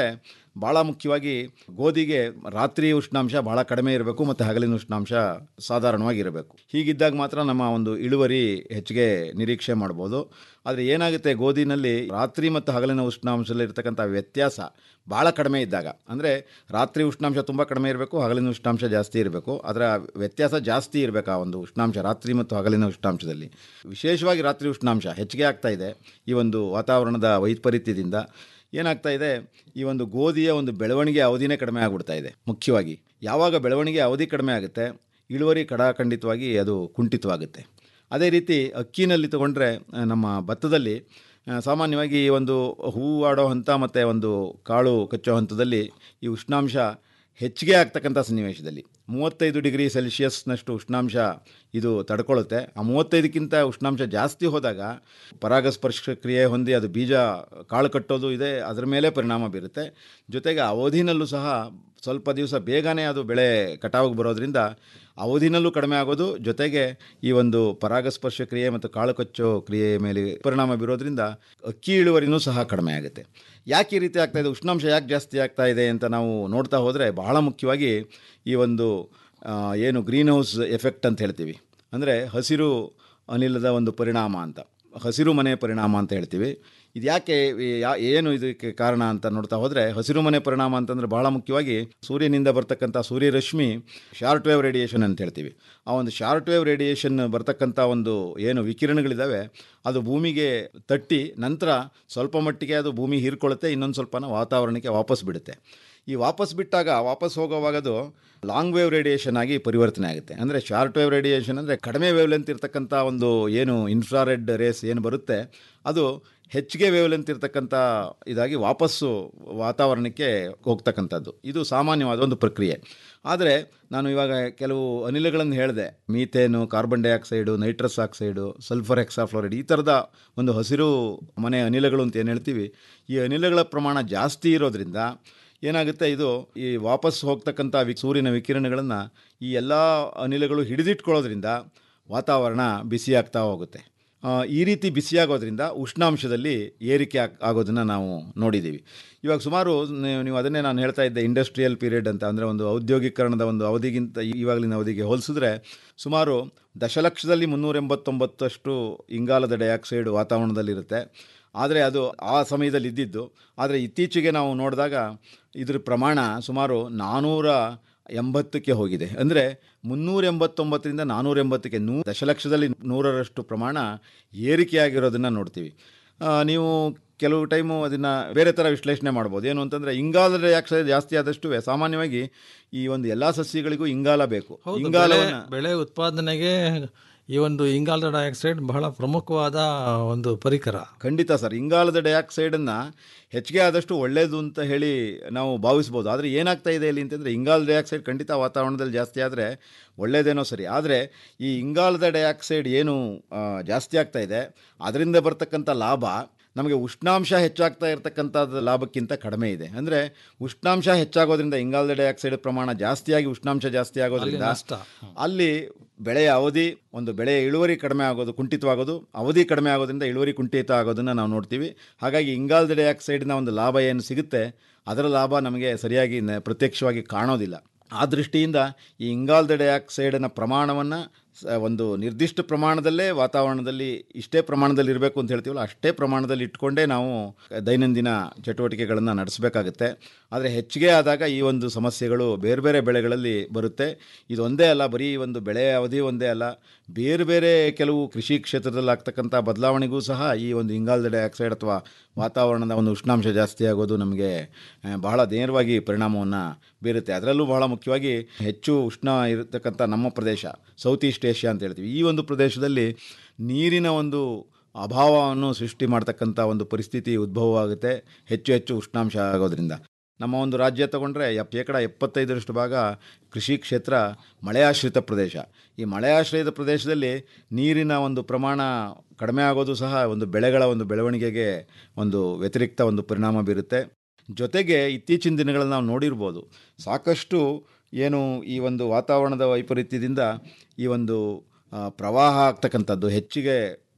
ಭಾಳ ಮುಖ್ಯವಾಗಿ ಗೋಧಿಗೆ ರಾತ್ರಿ ಉಷ್ಣಾಂಶ ಭಾಳ ಕಡಿಮೆ ಇರಬೇಕು ಮತ್ತು ಹಗಲಿನ ಉಷ್ಣಾಂಶ ಸಾಧಾರಣವಾಗಿ ಇರಬೇಕು ಹೀಗಿದ್ದಾಗ ಮಾತ್ರ ನಮ್ಮ ಒಂದು ಇಳುವರಿ ಹೆಚ್ಚಿಗೆ ನಿರೀಕ್ಷೆ ಮಾಡ್ಬೋದು ಆದರೆ ಏನಾಗುತ್ತೆ ಗೋಧಿನಲ್ಲಿ ರಾತ್ರಿ ಮತ್ತು ಹಗಲಿನ ಉಷ್ಣಾಂಶದಲ್ಲಿ ಇರತಕ್ಕಂಥ ವ್ಯತ್ಯಾಸ ಭಾಳ ಕಡಿಮೆ ಇದ್ದಾಗ ಅಂದರೆ ರಾತ್ರಿ ಉಷ್ಣಾಂಶ ತುಂಬ ಕಡಿಮೆ ಇರಬೇಕು ಹಗಲಿನ ಉಷ್ಣಾಂಶ ಜಾಸ್ತಿ ಇರಬೇಕು ಅದರ ವ್ಯತ್ಯಾಸ ಜಾಸ್ತಿ ಇರಬೇಕು ಆ ಒಂದು ಉಷ್ಣಾಂಶ ರಾತ್ರಿ ಮತ್ತು ಹಗಲಿನ ಉಷ್ಣಾಂಶದಲ್ಲಿ ವಿಶೇಷವಾಗಿ ರಾತ್ರಿ ಉಷ್ಣಾಂಶ ಹೆಚ್ಚಿಗೆ ಆಗ್ತಾ ಇದೆ ಈ ಒಂದು ವಾತಾವರಣದ ವೈಪರೀತ್ಯದಿಂದ ಏನಾಗ್ತಾ ಇದೆ ಈ ಒಂದು ಗೋಧಿಯ ಒಂದು ಬೆಳವಣಿಗೆ ಅವಧಿನೇ ಕಡಿಮೆ ಆಗಿಬಿಡ್ತಾ ಇದೆ ಮುಖ್ಯವಾಗಿ ಯಾವಾಗ ಬೆಳವಣಿಗೆ ಅವಧಿ ಕಡಿಮೆ ಆಗುತ್ತೆ ಇಳುವರಿ ಕಡಾಖಂಡಿತವಾಗಿ ಅದು ಕುಂಠಿತವಾಗುತ್ತೆ ಅದೇ ರೀತಿ ಅಕ್ಕಿನಲ್ಲಿ ತಗೊಂಡ್ರೆ ಆ, ನಮ್ಮ ಭತ್ತದಲ್ಲಿ ಆ, ಸಾಮಾನ್ಯವಾಗಿ ಈ ಒಂದು ಹೂವಾಡೋ ಹಂತ ಮತ್ತು ಒಂದು ಕಾಳು ಕಚ್ಚೋ ಹಂತದಲ್ಲಿ ಈ ಉಷ್ಣಾಂಶ ಹೆಚ್ಚಿಗೆ ಆಗ್ತಕ್ಕಂಥ ಸನ್ನಿವೇಶದಲ್ಲಿ ಮೂವತ್ತೈದು ಡಿಗ್ರಿ ಸೆಲ್ಸಿಯಸ್ನಷ್ಟು ಉಷ್ಣಾಂಶ ಇದು ತಡ್ಕೊಳ್ಳುತ್ತೆ ಆ ಮೂವತ್ತೈದಕ್ಕಿಂತ ಉಷ್ಣಾಂಶ ಜಾಸ್ತಿ ಹೋದಾಗ ಪರಾಗಸ್ಪರ್ಶ ಕ್ರಿಯೆ ಹೊಂದಿ ಅದು ಬೀಜ ಕಾಳು ಕಟ್ಟೋದು ಇದೆ ಅದರ ಮೇಲೆ ಪರಿಣಾಮ ಬೀರುತ್ತೆ ಜೊತೆಗೆ ಅವಧಿನಲ್ಲೂ ಸಹ ಸ್ವಲ್ಪ ದಿವಸ ಬೇಗನೆ ಅದು ಬೆಳೆ ಕಟಾವಿಗೆ ಬರೋದ್ರಿಂದ ಅವಧಿನಲ್ಲೂ ಕಡಿಮೆ ಆಗೋದು ಜೊತೆಗೆ ಈ ಒಂದು ಪರಾಗಸ್ಪರ್ಶ ಕ್ರಿಯೆ ಮತ್ತು ಕಾಳು ಕಚ್ಚೋ ಕ್ರಿಯೆ ಮೇಲೆ ಪರಿಣಾಮ ಬೀರೋದ್ರಿಂದ ಅಕ್ಕಿ ಇಳುವರಿನೂ ಸಹ ಕಡಿಮೆ ಆಗುತ್ತೆ ಯಾಕೆ ಈ ರೀತಿ ಆಗ್ತಾ ಇದೆ ಉಷ್ಣಾಂಶ ಯಾಕೆ ಜಾಸ್ತಿ ಆಗ್ತಾ ಇದೆ ಅಂತ ನಾವು ನೋಡ್ತಾ ಹೋದರೆ ಬಹಳ ಮುಖ್ಯವಾಗಿ ಈ ಒಂದು ಆ, ಏನು ಗ್ರೀನ್ ಹೌಸ್ ಎಫೆಕ್ಟ್ ಅಂತ ಹೇಳ್ತೀವಿ ಅಂದರೆ ಹಸಿರು ಅನಿಲದ ಒಂದು ಪರಿಣಾಮ ಅಂತ ಹಸಿರು ಮನೆ ಪರಿಣಾಮ ಅಂತ ಹೇಳ್ತೀವಿ ಇದು ಯಾಕೆ ಈ ಯಾ ಏನು ಇದಕ್ಕೆ ಕಾರಣ ಅಂತ ನೋಡ್ತಾ ಹೋದರೆ ಹಸಿರು ಮನೆ ಪರಿಣಾಮ ಅಂತಂದರೆ ಭಾಳ ಮುಖ್ಯವಾಗಿ ಸೂರ್ಯನಿಂದ ಬರ್ತಕ್ಕಂಥ ಸೂರ್ಯರಶ್ಮಿ ಶಾರ್ಟ್ ವೇವ್ ರೇಡಿಯೇಷನ್ ಅಂತ ಹೇಳ್ತೀವಿ ಆ ಒಂದು ಶಾರ್ಟ್ ವೇವ್ ರೇಡಿಯೇಷನ್ ಬರ್ತಕ್ಕಂಥ ಒಂದು ಏನು ವಿಕಿರಣಗಳಿದ್ದಾವೆ ಅದು ಭೂಮಿಗೆ ತಟ್ಟಿ ನಂತರ ಸ್ವಲ್ಪ ಮಟ್ಟಿಗೆ ಅದು ಭೂಮಿ ಹೀರ್ಕೊಳ್ಳುತ್ತೆ ಇನ್ನೊಂದು ಸ್ವಲ್ಪನ ವಾತಾವರಣಕ್ಕೆ ವಾಪಸ್ ಬಿಡುತ್ತೆ ಈ ವಾಪಸ್ ಬಿಟ್ಟಾಗ ವಾಪಸ್ ಹೋಗೋವಾಗ ಅದು ಲಾಂಗ್ ವೇವ್ ರೇಡಿಯೇಷನ್ ಆಗಿ ಪರಿವರ್ತನೆ ಆಗುತ್ತೆ ಅಂದರೆ ಶಾರ್ಟ್ ವೇವ್ ರೇಡಿಯೇಷನ್ ಅಂದರೆ ಕಡಿಮೆ ವೇವ್ ಲೆಂತ್ ಇರ್ತಕ್ಕಂಥ ಒಂದು ಏನು ಇನ್ಫ್ರಾರೆಡ್ ರೇಸ್ ಏನು ಬರುತ್ತೆ ಅದು ಹೆಚ್ಚಿಗೆ ವೇವ್ ಲೆಂತ್ ಇರ್ತಕ್ಕಂಥ ಇದಾಗಿ ವಾಪಸ್ಸು ವಾತಾವರಣಕ್ಕೆ ಹೋಗ್ತಕ್ಕಂಥದ್ದು ಇದು ಸಾಮಾನ್ಯವಾದ ಒಂದು ಪ್ರಕ್ರಿಯೆ ಆದರೆ ನಾನು ಇವಾಗ ಕೆಲವು ಅನಿಲಗಳನ್ನು ಹೇಳಿದೆ methane carbon dioxide nitrous oxide sulphur hexafluoride ಈ ಥರದ ಒಂದು ಹಸಿರು ಮನೆ ಅನಿಲಗಳು ಅಂತ ಏನು ಹೇಳ್ತೀವಿ ಈ ಅನಿಲಗಳ ಪ್ರಮಾಣ ಜಾಸ್ತಿ ಇರೋದ್ರಿಂದ ಏನಾಗುತ್ತೆ ಇದು ಈ ವಾಪಸ್ ಹೋಗ್ತಕ್ಕಂಥ ವಿ ಸೂರ್ಯನ ವಿಕಿರಣಗಳನ್ನು ಈ ಎಲ್ಲ ಅನಿಲಗಳು ಹಿಡಿದಿಟ್ಕೊಳ್ಳೋದ್ರಿಂದ ವಾತಾವರಣ ಬಿಸಿಯಾಗ್ತಾ ಹೋಗುತ್ತೆ ಆ, ಈ ರೀತಿ ಬಿಸಿಯಾಗೋದ್ರಿಂದ ಉಷ್ಣಾಂಶದಲ್ಲಿ ಏರಿಕೆ ಆಗ್ ಆಗೋದನ್ನು ನಾವು ನೋಡಿದ್ದೀವಿ ಇವಾಗ ಸುಮಾರು ನೀವು ನೀವು ಅದನ್ನೇ ನಾನು ಹೇಳ್ತಾ ಇದ್ದೆ ಇಂಡಸ್ಟ್ರಿಯಲ್ ಪೀರಿಯಡ್ ಅಂತ ಅಂದರೆ ಒಂದು ಔದ್ಯೋಗೀಕರಣದ ಒಂದು ಅವಧಿಗಿಂತ ಇವಾಗಲಿನ ಅವಧಿಗೆ ಹೋಲಿಸಿದ್ರೆ ಸುಮಾರು ದಶಲಕ್ಷದಲ್ಲಿ ಮುನ್ನೂರ ಎಂಬತ್ತೊಂಬತ್ತಷ್ಟು ಇಂಗಾಲದ ಡೈಆಕ್ಸೈಡ್ ವಾತಾವರಣದಲ್ಲಿರುತ್ತೆ ಆದರೆ ಅದು ಆ ಸಮಯದಲ್ಲಿ ಇದ್ದಿದ್ದು ಆದರೆ ಇತ್ತೀಚೆಗೆ ನಾವು ನೋಡಿದಾಗ ಇದ್ರ ಪ್ರಮಾಣ ಸುಮಾರು ನಾನ್ನೂರ ಎಂಬತ್ತಕ್ಕೆ ಹೋಗಿದೆ ಅಂದರೆ ಮುನ್ನೂರ ಎಂಬತ್ತೊಂಬತ್ತರಿಂದ ನಾನ್ನೂರ ಎಂಬತ್ತಕ್ಕೆ ನೂ ದಶಲಕ್ಷದಲ್ಲಿ ನೂರರಷ್ಟು ಪ್ರಮಾಣ ಏರಿಕೆಯಾಗಿರೋದನ್ನು ನೋಡ್ತೀವಿ ಆ, ನೀವು ಕೆಲವು ಟೈಮು ಅದನ್ನು ಬೇರೆ ಥರ ವಿಶ್ಲೇಷಣೆ ಮಾಡ್ಬೋದು ಏನು ಅಂತಂದರೆ ಇಂಗಾಲದ ಡೈಆಕ್ಸೈಡ್ ಜಾಸ್ತಿ ಆದಷ್ಟು ಸಾಮಾನ್ಯವಾಗಿ ಈ ಒಂದು ಎಲ್ಲ ಸಸ್ಯಗಳಿಗೂ ಇಂಗಾಲ ಬೇಕು ಹೌದು ಬೆಳೆ ಇಂಗಾಲವನ್ನು ಬೆಳೆ ಉತ್ಪಾದನೆಗೆ ಈ ಒಂದು ಇಂಗಾಲದ ಡೈಆಕ್ಸೈಡ್ ಬಹಳ ಪ್ರಮುಖವಾದ ಒಂದು ಪರಿಕರ ಖಂಡಿತ ಸರ್ ಇಂಗಾಲದ ಡೈಆಕ್ಸೈಡನ್ನು ಹೆಚ್ಚಿಗೆ ಆದಷ್ಟು ಒಳ್ಳೆಯದು ಅಂತ ಹೇಳಿ ನಾವು ಭಾವಿಸ್ಬೋದು ಆದರೆ ಏನಾಗ್ತಾ ಇದೆ ಇಲ್ಲಿ ಅಂತಂದರೆ ಇಂಗಾಲದ ಡೈಆಕ್ಸೈಡ್ ಖಂಡಿತ ವಾತಾವರಣದಲ್ಲಿ ಜಾಸ್ತಿ ಆದರೆ ಒಳ್ಳೆಯದೇನೋ ಸರಿ ಆದರೆ ಈ ಇಂಗಾಲದ ಡೈಆಕ್ಸೈಡ್ ಏನು ಆ, ಜಾಸ್ತಿ ಆಗ್ತಾ ಇದೆ ಅದರಿಂದ ಬರ್ತಕ್ಕಂಥ ಲಾಭ ನಮಗೆ ಉಷ್ಣಾಂಶ ಹೆಚ್ಚಾಗ್ತಾ ಇರತಕ್ಕಂಥದ್ದು ಲಾಭಕ್ಕಿಂತ ಕಡಿಮೆ ಇದೆ ಅಂದರೆ ಉಷ್ಣಾಂಶ ಹೆಚ್ಚಾಗೋದ್ರಿಂದ ಇಂಗಾಲದ ಡೈಆಕ್ಸೈಡ್ ಪ್ರಮಾಣ ಜಾಸ್ತಿಯಾಗಿ ಉಷ್ಣಾಂಶ ಜಾಸ್ತಿ ಆಗೋದ್ರಿಂದ ಅಲ್ಲಿ ನಷ್ಟ. ಅಲ್ಲಿ ಬೆಳೆಯ ಅವಧಿ ಒಂದು ಬೆಳೆಯ ಇಳುವರಿ ಕಡಿಮೆ ಆಗೋದು ಕುಂಠಿತವಾಗೋದು ಅವಧಿ ಕಡಿಮೆ ಆಗೋದ್ರಿಂದ ಇಳುವರಿ ಕುಂಠಿತ ಆಗೋದನ್ನು ನಾವು ನೋಡ್ತೀವಿ ಹಾಗಾಗಿ ಇಂಗಾಲದ ಡೈಆಕ್ಸೈಡ್ನ ಒಂದು ಲಾಭ ಏನು ಸಿಗುತ್ತೆ ಅದರ ಲಾಭ ನಮಗೆ ಸರಿಯಾಗಿ ನ- ಪ್ರತ್ಯಕ್ಷವಾಗಿ ಕಾಣೋದಿಲ್ಲ ಆ ದೃಷ್ಟಿಯಿಂದ ಈ ಇಂಗಾಲದ ಡೈಆಕ್ಸೈಡಿನ ಪ್ರಮಾಣವನ್ನು ಒಂದು ನಿರ್ದಿಷ್ಟ ಪ್ರಮಾಣದಲ್ಲೇ ವಾತಾವರಣದಲ್ಲಿ ಇಷ್ಟೇ ಪ್ರಮಾಣದಲ್ಲಿ ಇರಬೇಕು ಅಂತ ಹೇಳ್ತೀವಲ್ಲ ಅಷ್ಟೇ ಪ್ರಮಾಣದಲ್ಲಿ ಇಟ್ಕೊಂಡೇ ನಾವು ದೈನಂದಿನ ಚಟುವಟಿಕೆಗಳನ್ನು ನಡೆಸಬೇಕಾಗುತ್ತೆ ಆದರೆ ಹೆಚ್ಚಿಗೆ ಆದಾಗ ಈ ಒಂದು ಸಮಸ್ಯೆಗಳು ಬೇರೆ ಬೇರೆ ಬೆಳೆಗಳಲ್ಲಿ ಬರುತ್ತೆ ಇದೊಂದೇ ಅಲ್ಲ ಬರೀ ಒಂದು ಬೆಳೆ ಅವಧಿ ಒಂದೇ ಅಲ್ಲ ಬೇರೆ ಬೇರೆ ಕೆಲವು ಕೃಷಿ ಕ್ಷೇತ್ರದಲ್ಲಿ ಆಗ್ತಕ್ಕಂಥ ಬದಲಾವಣೆಗೂ ಸಹ ಈ ಒಂದು ಇಂಗಾಲದ ಡೈಆಕ್ಸೈಡ್ ಅಥವಾ ವಾತಾವರಣದ ಒಂದು ಉಷ್ಣಾಂಶ ಜಾಸ್ತಿ ಆಗೋದು ನಮಗೆ ಆ, ಬಹಳ ನೇರವಾಗಿ ಪರಿಣಾಮವನ್ನು ಬೀರುತ್ತೆ ಅದರಲ್ಲೂ ಬಹಳ ಮುಖ್ಯವಾಗಿ ಹೆಚ್ಚು ಉಷ್ಣ ಇರತಕ್ಕಂಥ ನಮ್ಮ ಪ್ರದೇಶ ಸೌತ್ ಈಸ್ಟ್ ಏಷ್ಯಾ ಅಂತ ಹೇಳ್ತೀವಿ ಈ ಒಂದು ಪ್ರದೇಶದಲ್ಲಿ ನೀರಿನ ಒಂದು ಅಭಾವವನ್ನು ಸೃಷ್ಟಿ ಮಾಡ್ತಕ್ಕಂಥ ಒಂದು ಪರಿಸ್ಥಿತಿ ಉದ್ಭವವಾಗುತ್ತೆ ಹೆಚ್ಚು ಹೆಚ್ಚು ಉಷ್ಣಾಂಶ ಆಗೋದ್ರಿಂದ ನಮ್ಮ ಒಂದು ರಾಜ್ಯ ತಗೊಂಡ್ರೆ ಎಪ್ ಶೇಕಡ ಎಪ್ಪತ್ತೈದರಷ್ಟು ಭಾಗ ಕೃಷಿ ಕ್ಷೇತ್ರ ಮಳೆಯಾಶ್ರಿತ ಪ್ರದೇಶ ಈ ಮಳೆಯಾಶ್ರಿತ ಪ್ರದೇಶದಲ್ಲಿ ನೀರಿನ ಒಂದು ಪ್ರಮಾಣ ಕಡಿಮೆ ಆಗೋದು ಸಹ ಒಂದು ಬೆಳೆಗಳ ಒಂದು ಬೆಳವಣಿಗೆಗೆ ಒಂದು ವ್ಯತಿರಿಕ್ತ ಒಂದು ಪರಿಣಾಮ ಬೀರುತ್ತೆ ಜೊತೆಗೆ ಇತ್ತೀಚಿನ ದಿನಗಳಲ್ಲಿ ನಾವು ನೋಡಿರ್ಬೋದು ಸಾಕಷ್ಟು ಏನು ಈ ಒಂದು ವಾತಾವರಣದ ವೈಪರೀತ್ಯದಿಂದ ಈ ಒಂದು ಆ, ಪ್ರವಾಹ ಆಗ್ತಕ್ಕಂಥದ್ದು ಹೆಚ್ಚಿಗೆ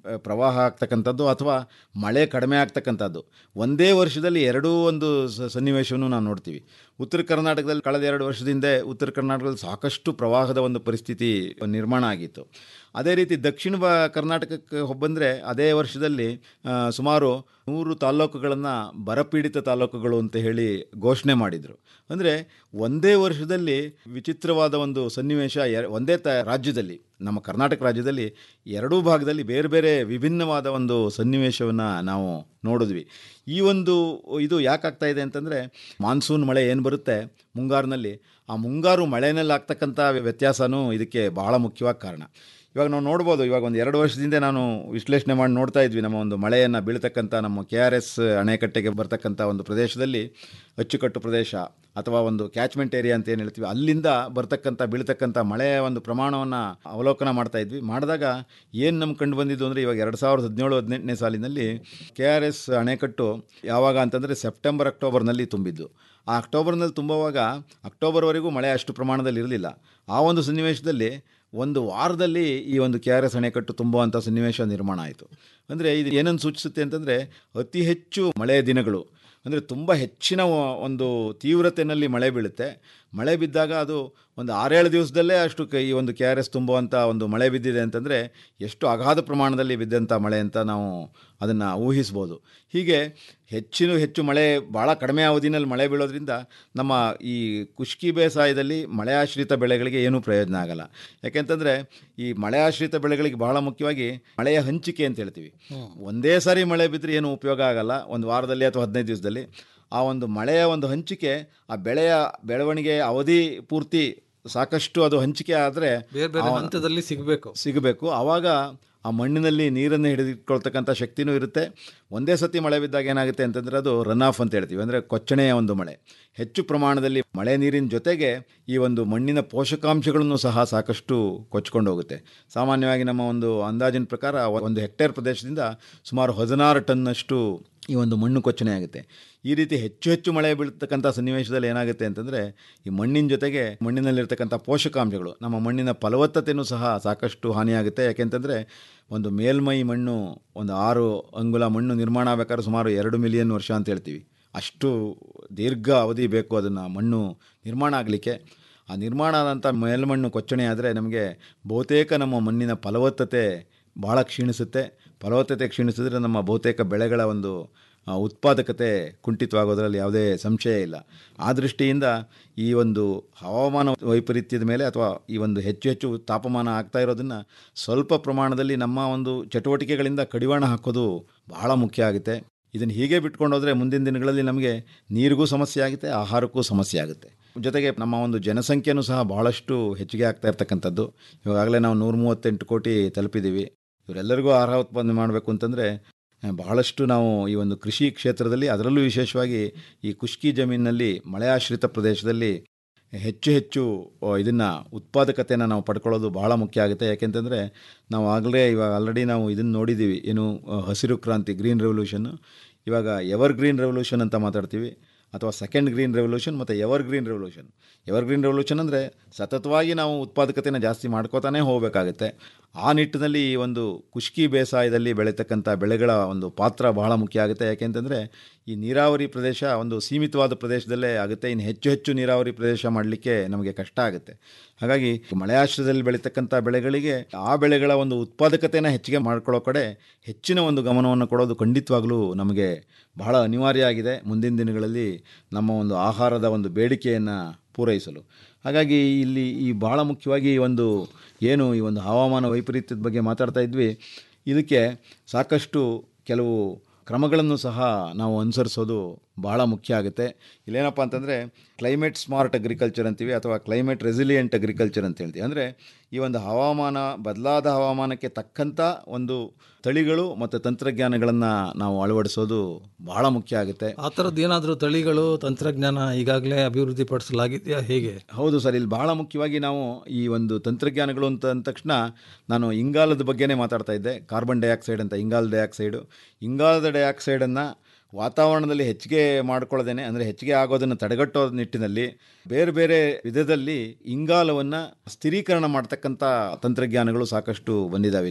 ಆ, ಪ್ರವಾಹ ಆಗ್ತಕ್ಕಂಥದ್ದು ಅಥವಾ ಮಳೆ ಕಡಿಮೆ ಆಗ್ತಕ್ಕಂಥದ್ದು ಒಂದೇ ವರ್ಷದಲ್ಲಿ ಎರಡೂ ಒಂದು ಸ- ಸನ್ನಿವೇಶವನ್ನು ನಾವು ನೋಡ್ತೀವಿ ಉತ್ತರ ಕರ್ನಾಟಕದಲ್ಲಿ ಕಳೆದ ಎರಡು ವರ್ಷದಿಂದ ಉತ್ತರ ಕರ್ನಾಟಕದಲ್ಲಿ ಸಾಕಷ್ಟು ಪ್ರವಾಹದ ಒಂದು ಪರಿಸ್ಥಿತಿ ನಿರ್ಮಾಣ ಆಗಿತ್ತು ಅದೇ ರೀತಿ ದಕ್ಷಿಣ ಬ ಕರ್ನಾಟಕಕ್ಕೆ ಬಂದರೆ ಅದೇ ವರ್ಷದಲ್ಲಿ ಆ, ಸುಮಾರು ನೂರು ತಾಲ್ಲೂಕುಗಳನ್ನು ಬರಪೀಡಿತ ತಾಲ್ಲೂಕುಗಳು ಅಂತ ಹೇಳಿ ಘೋಷಣೆ ಮಾಡಿದರು ಅಂದರೆ ಒಂದೇ ವರ್ಷದಲ್ಲಿ ವಿಚಿತ್ರವಾದ ಒಂದು ಸನ್ನಿವೇಶ ಎ- ಒಂದೇ ತ ರಾಜ್ಯದಲ್ಲಿ ನಮ್ಮ ಕರ್ನಾಟಕ ರಾಜ್ಯದಲ್ಲಿ ಎರಡೂ ಭಾಗದಲ್ಲಿ ಬೇರೆ ಬೇರೆ ವಿಭಿನ್ನವಾದ ಒಂದು ಸನ್ನಿವೇಶವನ್ನು ನಾವು ನೋಡಿದ್ವಿ ಈ ಒಂದು ಇದು ಯಾಕಾಗ್ತಾ ಇದೆ ಅಂತಂದರೆ ಮಾನ್ಸೂನ್ ಮಳೆ ಏನು ಬರುತ್ತೆ ಮುಂಗಾರಿನಲ್ಲಿ ಆ ಮುಂಗಾರು ಮಳೆಯಲ್ಲಿ ಆಗ್ತಕ್ಕಂಥ ವ್ಯತ್ಯಾಸನೂ ಇದಕ್ಕೆ ಬಹಳ ಮುಖ್ಯವಾಗಿ ಕಾರಣ ಇವಾಗ ನಾವು ನೋಡ್ಬೋದು ಇವಾಗ ಒಂದು ಎರಡು ವರ್ಷದಿಂದ ನಾನು ವಿಶ್ಲೇಷಣೆ ಮಾಡಿ ನೋಡ್ತಾ ಇದ್ವಿ ನಮ್ಮ ಒಂದು ಮಳೆಯನ್ನು ಬೀಳ್ತಕ್ಕಂಥ ನಮ್ಮ ಕೆ ಆರ್ ಎಸ್ ಅಣೆಕಟ್ಟೆಗೆ ಬರ್ತಕ್ಕಂಥ ಒಂದು ಪ್ರದೇಶದಲ್ಲಿ ಅಚ್ಚುಕಟ್ಟು ಪ್ರದೇಶ ಅಥವಾ ಒಂದು ಕ್ಯಾಚ್ಮೆಂಟ್ ಏರಿಯಾ ಅಂತ ಏನು ಹೇಳ್ತೀವಿ ಅಲ್ಲಿಂದ ಬರ್ತಕ್ಕಂಥ ಬೀಳ್ತಕ್ಕಂಥ ಮಳೆಯ ಒಂದು ಪ್ರಮಾಣವನ್ನು ಅವಲೋಕನ ಮಾಡ್ತಾ ಇದ್ವಿ ಮಾಡಿದಾಗ ಏನು ನಮ್ಗೆ ಕಂಡು ಬಂದಿದ್ದು ಅಂದರೆ ಇವಾಗ ಎರಡು ಸಾವಿರದ ಹದಿನೇಳು ಹದಿನೆಂಟನೇ ಸಾಲಿನಲ್ಲಿ ಕೆ ಆರ್ ಎಸ್ ಅಣೆಕಟ್ಟು ಯಾವಾಗ ಅಂತಂದರೆ ಸೆಪ್ಟೆಂಬರ್ ಅಕ್ಟೋಬರ್ನಲ್ಲಿ ತುಂಬಿದ್ದು ಆ ಅಕ್ಟೋಬರ್ನಲ್ಲಿ ತುಂಬುವಾಗ ಅಕ್ಟೋಬರ್ವರೆಗೂ ಮಳೆ ಅಷ್ಟು ಪ್ರಮಾಣದಲ್ಲಿ ಇರಲಿಲ್ಲ ಆ ಒಂದು ಸನ್ನಿವೇಶದಲ್ಲಿ ಒಂದು ವಾರದಲ್ಲಿ ಈ ಒಂದು ಕೆ ಆರ್ ಎಸ್ ಅಣೆಕಟ್ಟು ತುಂಬುವಂಥ ಸನ್ನಿವೇಶ ನಿರ್ಮಾಣ ಆಯಿತು ಅಂದರೆ ಇದು ಏನನ್ನು ಸೂಚಿಸುತ್ತೆ ಅಂತಂದರೆ ಅತಿ ಹೆಚ್ಚು ಮಳೆಯ ದಿನಗಳು ಅಂದರೆ ತುಂಬ ಹೆಚ್ಚಿನ ಒ- ಒಂದು ತೀವ್ರತೆಯಲ್ಲಿ ಮಳೆ ಬೀಳುತ್ತೆ ಮಳೆ ಬಿದ್ದಾಗ ಅದು ಒಂದು ಆರೇಳು ದಿವಸದಲ್ಲೇ ಅಷ್ಟು ಕ- ಈ ಒಂದು ಕೆ ಆರ್ ಎಸ್ ತುಂಬುವಂಥ ಒಂದು ಮಳೆ ಬಿದ್ದಿದೆ ಅಂತಂದರೆ ಎಷ್ಟು ಅಗಾಧ ಪ್ರಮಾಣದಲ್ಲಿ ಬಿದ್ದಂಥ ಮಳೆ ಅಂತ ನಾವು ಅದನ್ನು ಊಹಿಸ್ಬೋದು ಹೀಗೆ ಹೆಚ್ಚಿನ ಹೆಚ್ಚು ಮಳೆ ಭಾಳ ಕಡಿಮೆ ಅವಧಿನಲ್ಲಿ ಮಳೆ ಬೀಳೋದ್ರಿಂದ ನಮ್ಮ ಈ ಕುಷ್ಕಿ ಬೇಸಾಯದಲ್ಲಿ ಮಳೆ ಆಶ್ರಿತ ಬೆಳೆಗಳಿಗೆ ಏನೂ ಪ್ರಯೋಜನ ಆಗಲ್ಲ ಯಾಕೆಂತಂದರೆ ಈ ಮಳೆ ಆಶ್ರಿತ ಬೆಳೆಗಳಿಗೆ ಬಹಳ ಮುಖ್ಯವಾಗಿ ಮಳೆಯ ಹಂಚಿಕೆ ಅಂತ ಹೇಳ್ತೀವಿ ಒಂದೇ ಸಾರಿ ಮಳೆ ಬಿದ್ದರೆ ಏನು ಉಪಯೋಗ ಆಗಲ್ಲ ಒಂದು ವಾರದಲ್ಲಿ ಅಥವಾ ಹದಿನೈದು ದಿವಸದಲ್ಲಿ ಆ ಒಂದು ಮಳೆಯ ಒಂದು ಹಂಚಿಕೆ ಆ ಬೆಳೆಯ ಬೆಳವಣಿಗೆ ಅವಧಿ ಪೂರ್ತಿ ಸಾಕಷ್ಟು ಅದು ಹಂಚಿಕೆ ಆದರೆ ಬೇರೆ ಬೇರೆ ಹಂತದಲ್ಲಿ ಸಿಗಬೇಕು ಸಿಗಬೇಕು ಆವಾಗ ಆ ಮಣ್ಣಿನಲ್ಲಿ ನೀರನ್ನು ಹಿಡಿದಿಟ್ಕೊಳ್ತಕ್ಕಂಥ ಶಕ್ತಿನೂ ಇರುತ್ತೆ ಒಂದೇ ಸತಿ ಮಳೆ ಬಿದ್ದಾಗ ಏನಾಗುತ್ತೆ ಅಂತಂದರೆ ಅದು ರನ್ ಆಫ್ ಅಂತ ಹೇಳ್ತೀವಿ ಅಂದರೆ ಕೊಚ್ಚಣೆಯ ಒಂದು ಮಳೆ ಹೆಚ್ಚು ಪ್ರಮಾಣದಲ್ಲಿ ಮಳೆ ನೀರಿನ ಜೊತೆಗೆ ಈ ಒಂದು ಮಣ್ಣಿನ ಪೋಷಕಾಂಶಗಳನ್ನು ಸಹ ಸಾಕಷ್ಟು ಕೊಚ್ಕೊಂಡು ಹೋಗುತ್ತೆ ಸಾಮಾನ್ಯವಾಗಿ ನಮ್ಮ ಒಂದು ಅಂದಾಜಿನ ಪ್ರಕಾರ ಒಂದು ಹೆಕ್ಟೇರ್ ಪ್ರದೇಶದಿಂದ ಸುಮಾರು ಹದಿನಾರು ಟನ್ನಷ್ಟು ಈ ಒಂದು ಮಣ್ಣು ಕೊಚ್ಚಣೆ ಆಗುತ್ತೆ ಈ ರೀತಿ ಹೆಚ್ಚು ಹೆಚ್ಚು ಮಳೆ ಬೀಳ್ತಕ್ಕಂಥ ಸನ್ನಿವೇಶದಲ್ಲಿ ಏನಾಗುತ್ತೆ ಅಂತಂದರೆ ಈ ಮಣ್ಣಿನ ಜೊತೆಗೆ ಮಣ್ಣಿನಲ್ಲಿರ್ತಕ್ಕಂಥ ಪೋಷಕಾಂಶಗಳು ನಮ್ಮ ಮಣ್ಣಿನ ಫಲವತ್ತತೆಯೂ ಸಹ ಸಾಕಷ್ಟು ಹಾನಿಯಾಗುತ್ತೆ ಯಾಕೆಂತಂದರೆ ಒಂದು ಮೇಲ್ಮೈ ಮಣ್ಣು ಒಂದು ಆರು ಅಂಗುಲ ಮಣ್ಣು ನಿರ್ಮಾಣ ಆಗಬೇಕಾದ್ರೆ ಸುಮಾರು ಎರಡು ಮಿಲಿಯನ್ ವರ್ಷ ಅಂತ ಹೇಳ್ತೀವಿ ಅಷ್ಟು ದೀರ್ಘ ಅವಧಿ ಬೇಕು ಅದನ್ನು ಮಣ್ಣು ನಿರ್ಮಾಣ ಆಗಲಿಕ್ಕೆ ಆ ನಿರ್ಮಾಣ ಆದಂಥ ಮೇಲ್ಮಣ್ಣು ಕೊಚ್ಚಣೆ ಆದರೆ ನಮಗೆ ಬಹುತೇಕ ನಮ್ಮ ಮಣ್ಣಿನ ಫಲವತ್ತತೆ ಭಾಳ ಕ್ಷೀಣಿಸುತ್ತೆ ಫಲವತ್ತತೆ ಕ್ಷೀಣಿಸಿದ್ರೆ ನಮ್ಮ ಬಹುತೇಕ ಬೆಳೆಗಳ ಒಂದು ಆ, ಉತ್ಪಾದಕತೆ ಕುಂಠಿತವಾಗೋದ್ರಲ್ಲಿ ಯಾವುದೇ ಸಂಶಯ ಇಲ್ಲ ಆ ದೃಷ್ಟಿಯಿಂದ ಈ ಒಂದು ಹವಾಮಾನ ವೈಪರೀತ್ಯದ ಮೇಲೆ ಅಥವಾ ಈ ಒಂದು ಹೆಚ್ಚು ಹೆಚ್ಚು ತಾಪಮಾನ ಆಗ್ತಾ ಇರೋದನ್ನು ಸ್ವಲ್ಪ ಪ್ರಮಾಣದಲ್ಲಿ ನಮ್ಮ ಒಂದು ಚಟುವಟಿಕೆಗಳಿಂದ ಕಡಿವಾಣ ಹಾಕೋದು ಬಹಳ ಮುಖ್ಯ ಆಗುತ್ತೆ ಇದನ್ನು ಹೀಗೆ ಬಿಟ್ಕೊಂಡು ಹೋದರೆ ಮುಂದಿನ ದಿನಗಳಲ್ಲಿ ನಮಗೆ ನೀರಿಗೂ ಸಮಸ್ಯೆ ಆಗುತ್ತೆ ಆಹಾರಕ್ಕೂ ಸಮಸ್ಯೆ ಆಗುತ್ತೆ ಜೊತೆಗೆ ನಮ್ಮ ಒಂದು ಜನಸಂಖ್ಯೆನೂ ಸಹ ಭಾಳಷ್ಟು ಹೆಚ್ಚಿಗೆ ಆಗ್ತಾ ಇರ್ತಕ್ಕಂಥದ್ದು ಇವಾಗಲೇ ನಾವು ನೂರ ಮೂವತ್ತೆಂಟು ಕೋಟಿ ತಲುಪಿದ್ದೀವಿ ಇವರೆಲ್ಲರಿಗೂ ಆಹಾರ ಉತ್ಪಾದನೆ ಮಾಡಬೇಕು ಅಂತಂದರೆ ಬಹಳಷ್ಟು ನಾವು ಈ ಒಂದು ಕೃಷಿ ಕ್ಷೇತ್ರದಲ್ಲಿ ಅದರಲ್ಲೂ ವಿಶೇಷವಾಗಿ ಈ ಕುಷ್ಕಿ ಜಮೀನಿನಲ್ಲಿ ಮಳೆ ಆಶ್ರಿತ ಪ್ರದೇಶದಲ್ಲಿ ಹೆಚ್ಚು ಹೆಚ್ಚು ಇದನ್ನು ಉತ್ಪಾದಕತೆಯನ್ನು ನಾವು ಪಡ್ಕೊಳ್ಳೋದು ಬಹಳ ಮುಖ್ಯ ಆಗುತ್ತೆ ಯಾಕೆಂತಂದರೆ ನಾವು ಆಗಲೇ ಇವಾಗ ಆಲ್ರೆಡಿ ನಾವು ಇದನ್ನು ನೋಡಿದ್ದೀವಿ ಏನು ಆ, ಹಸಿರು ಕ್ರಾಂತಿ ಗ್ರೀನ್ ರೆವಲ್ಯೂಷನ್ನು ಇವಾಗ ಎವರ್ ಗ್ರೀನ್ ರೆವಲ್ಯೂಷನ್ ಅಂತ ಮಾತಾಡ್ತೀವಿ ಅಥವಾ ಸೆಕೆಂಡ್ ಗ್ರೀನ್ ರೆವಲ್ಯೂಷನ್ ಮತ್ತು evergreen revolution evergreen revolution ಅಂದರೆ ಸತತವಾಗಿ ನಾವು ಉತ್ಪಾದಕತೆನ ಜಾಸ್ತಿ ಮಾಡ್ಕೋತಾನೆ ಹೋಗಬೇಕಾಗುತ್ತೆ ಆ ನಿಟ್ಟಿನಲ್ಲಿ ಈ ಒಂದು ಕುಷ್ಕಿ ಬೇಸಾಯದಲ್ಲಿ ಬೆಳೀತಕ್ಕಂಥ ಬೆಳೆಗಳ ಒಂದು ಪಾತ್ರ ಬಹಳ ಮುಖ್ಯ ಆಗುತ್ತೆ ಯಾಕೆಂತಂದರೆ ಈ ನೀರಾವರಿ ಪ್ರದೇಶ ಒಂದು ಸೀಮಿತವಾದ ಪ್ರದೇಶದಲ್ಲೇ ಆಗುತ್ತೆ ಇನ್ನು ಹೆಚ್ಚು ಹೆಚ್ಚು ನೀರಾವರಿ ಪ್ರದೇಶ ಮಾಡಲಿಕ್ಕೆ ನಮಗೆ ಕಷ್ಟ ಆಗುತ್ತೆ ಹಾಗಾಗಿ ಮಳೆಯಾಶ್ರಯದಲ್ಲಿ ಬೆಳೀತಕ್ಕಂಥ ಬೆಳೆಗಳಿಗೆ ಆ ಬೆಳೆಗಳ ಒಂದು ಉತ್ಪಾದಕತೆನ ಹೆಚ್ಚಿಗೆ ಮಾಡ್ಕೊಳ್ಳೋ ಕಡೆ ಹೆಚ್ಚಿನ ಒಂದು ಗಮನವನ್ನು ಕೊಡೋದು ಖಂಡಿತವಾಗ್ಲೂ ನಮಗೆ ಬಹಳ ಅನಿವಾರ್ಯ ಆಗಿದೆ ಮುಂದಿನ ದಿನಗಳಲ್ಲಿ ನಮ್ಮ ಒಂದು ಆಹಾರದ ಒಂದು ಬೇಡಿಕೆಯನ್ನು ಪೂರೈಸಲು ಹಾಗಾಗಿ ಇಲ್ಲಿ ಈ ಬಹಳ ಮುಖ್ಯವಾಗಿ ಈ ಒಂದು ಏನು ಈ ಒಂದು ಹವಾಮಾನ ವೈಪರೀತ್ಯದ ಬಗ್ಗೆ ಮಾತಾಡ್ತಾ ಇದ್ವಿ ಇದಕ್ಕೆ ಸಾಕಷ್ಟು ಕೆಲವು ಕ್ರಮಗಳನ್ನು ಸಹ ನಾವು ಅನುಸರಿಸೋದು ಬಹಳ ಮುಖ್ಯ ಆಗುತ್ತೆ ಇಲ್ಲೇನಪ್ಪ ಅಂತಂದರೆ ಕ್ಲೈಮೇಟ್ ಸ್ಮಾರ್ಟ್ ಅಗ್ರಿಕಲ್ಚರ್ ಅಂತೀವಿ ಅಥವಾ ಕ್ಲೈಮೇಟ್ ರೆಸಿಲಿಯೆಂಟ್ ಅಗ್ರಿಕಲ್ಚರ್ ಅಂತ ಹೇಳ್ತೀವಿ ಅಂದರೆ ಈ ಒಂದು ಹವಾಮಾನ ಬದಲಾದ ಹವಾಮಾನಕ್ಕೆ ತಕ್ಕಂಥ ಒಂದು ತಳಿಗಳು ಮತ್ತು ತಂತ್ರಜ್ಞಾನಗಳನ್ನು ನಾವು ಅಳವಡಿಸೋದು ಬಹಳ ಮುಖ್ಯ ಆಗುತ್ತೆ ಆ ಥರದ್ದು ಏನಾದರೂ ತಳಿಗಳು ತಂತ್ರಜ್ಞಾನ ಈಗಾಗಲೇ ಅಭಿವೃದ್ಧಿ ಪಡಿಸಲಾಗಿದೆಯಾ ಹೇಗೆ ಹೌದು ಸರ್ ಇಲ್ಲಿ ಬಹಳ ಮುಖ್ಯವಾಗಿ ನಾವು ಈ ಒಂದು ತಂತ್ರಜ್ಞಾನಗಳು ಅಂತ ಅಂದ ತಕ್ಷಣ ನಾನು ಇಂಗಾಲದ ಬಗ್ಗೆನೇ ಮಾತಾಡ್ತಾ ಇದ್ದೆ ಕಾರ್ಬನ್ ಡೈಆಕ್ಸೈಡ್ ಅಂತ ಇಂಗಾಲ ಡೈಆಕ್ಸೈಡು ಇಂಗಾಲದ ಡೈಆಕ್ಸೈಡನ್ನು ವಾತಾವರಣದಲ್ಲಿ ಹೆಚ್ಚಿಗೆ ಮಾಡ್ಕೊಳ್ಳೋದೇನೆ ಅಂದರೆ ಹೆಚ್ಚಿಗೆ ಆಗೋದನ್ನು ತಡೆಗಟ್ಟೋ ನಿಟ್ಟಿನಲ್ಲಿ ಬೇರೆ ಬೇರೆ ವಿಧದಲ್ಲಿ ಇಂಗಾಲವನ್ನು ಸ್ಥಿರೀಕರಣ ಮಾಡ್ತಕ್ಕಂಥ ತಂತ್ರಜ್ಞಾನಗಳು ಸಾಕಷ್ಟು ಬಂದಿದ್ದಾವೆ ಇಲ್ಲಿ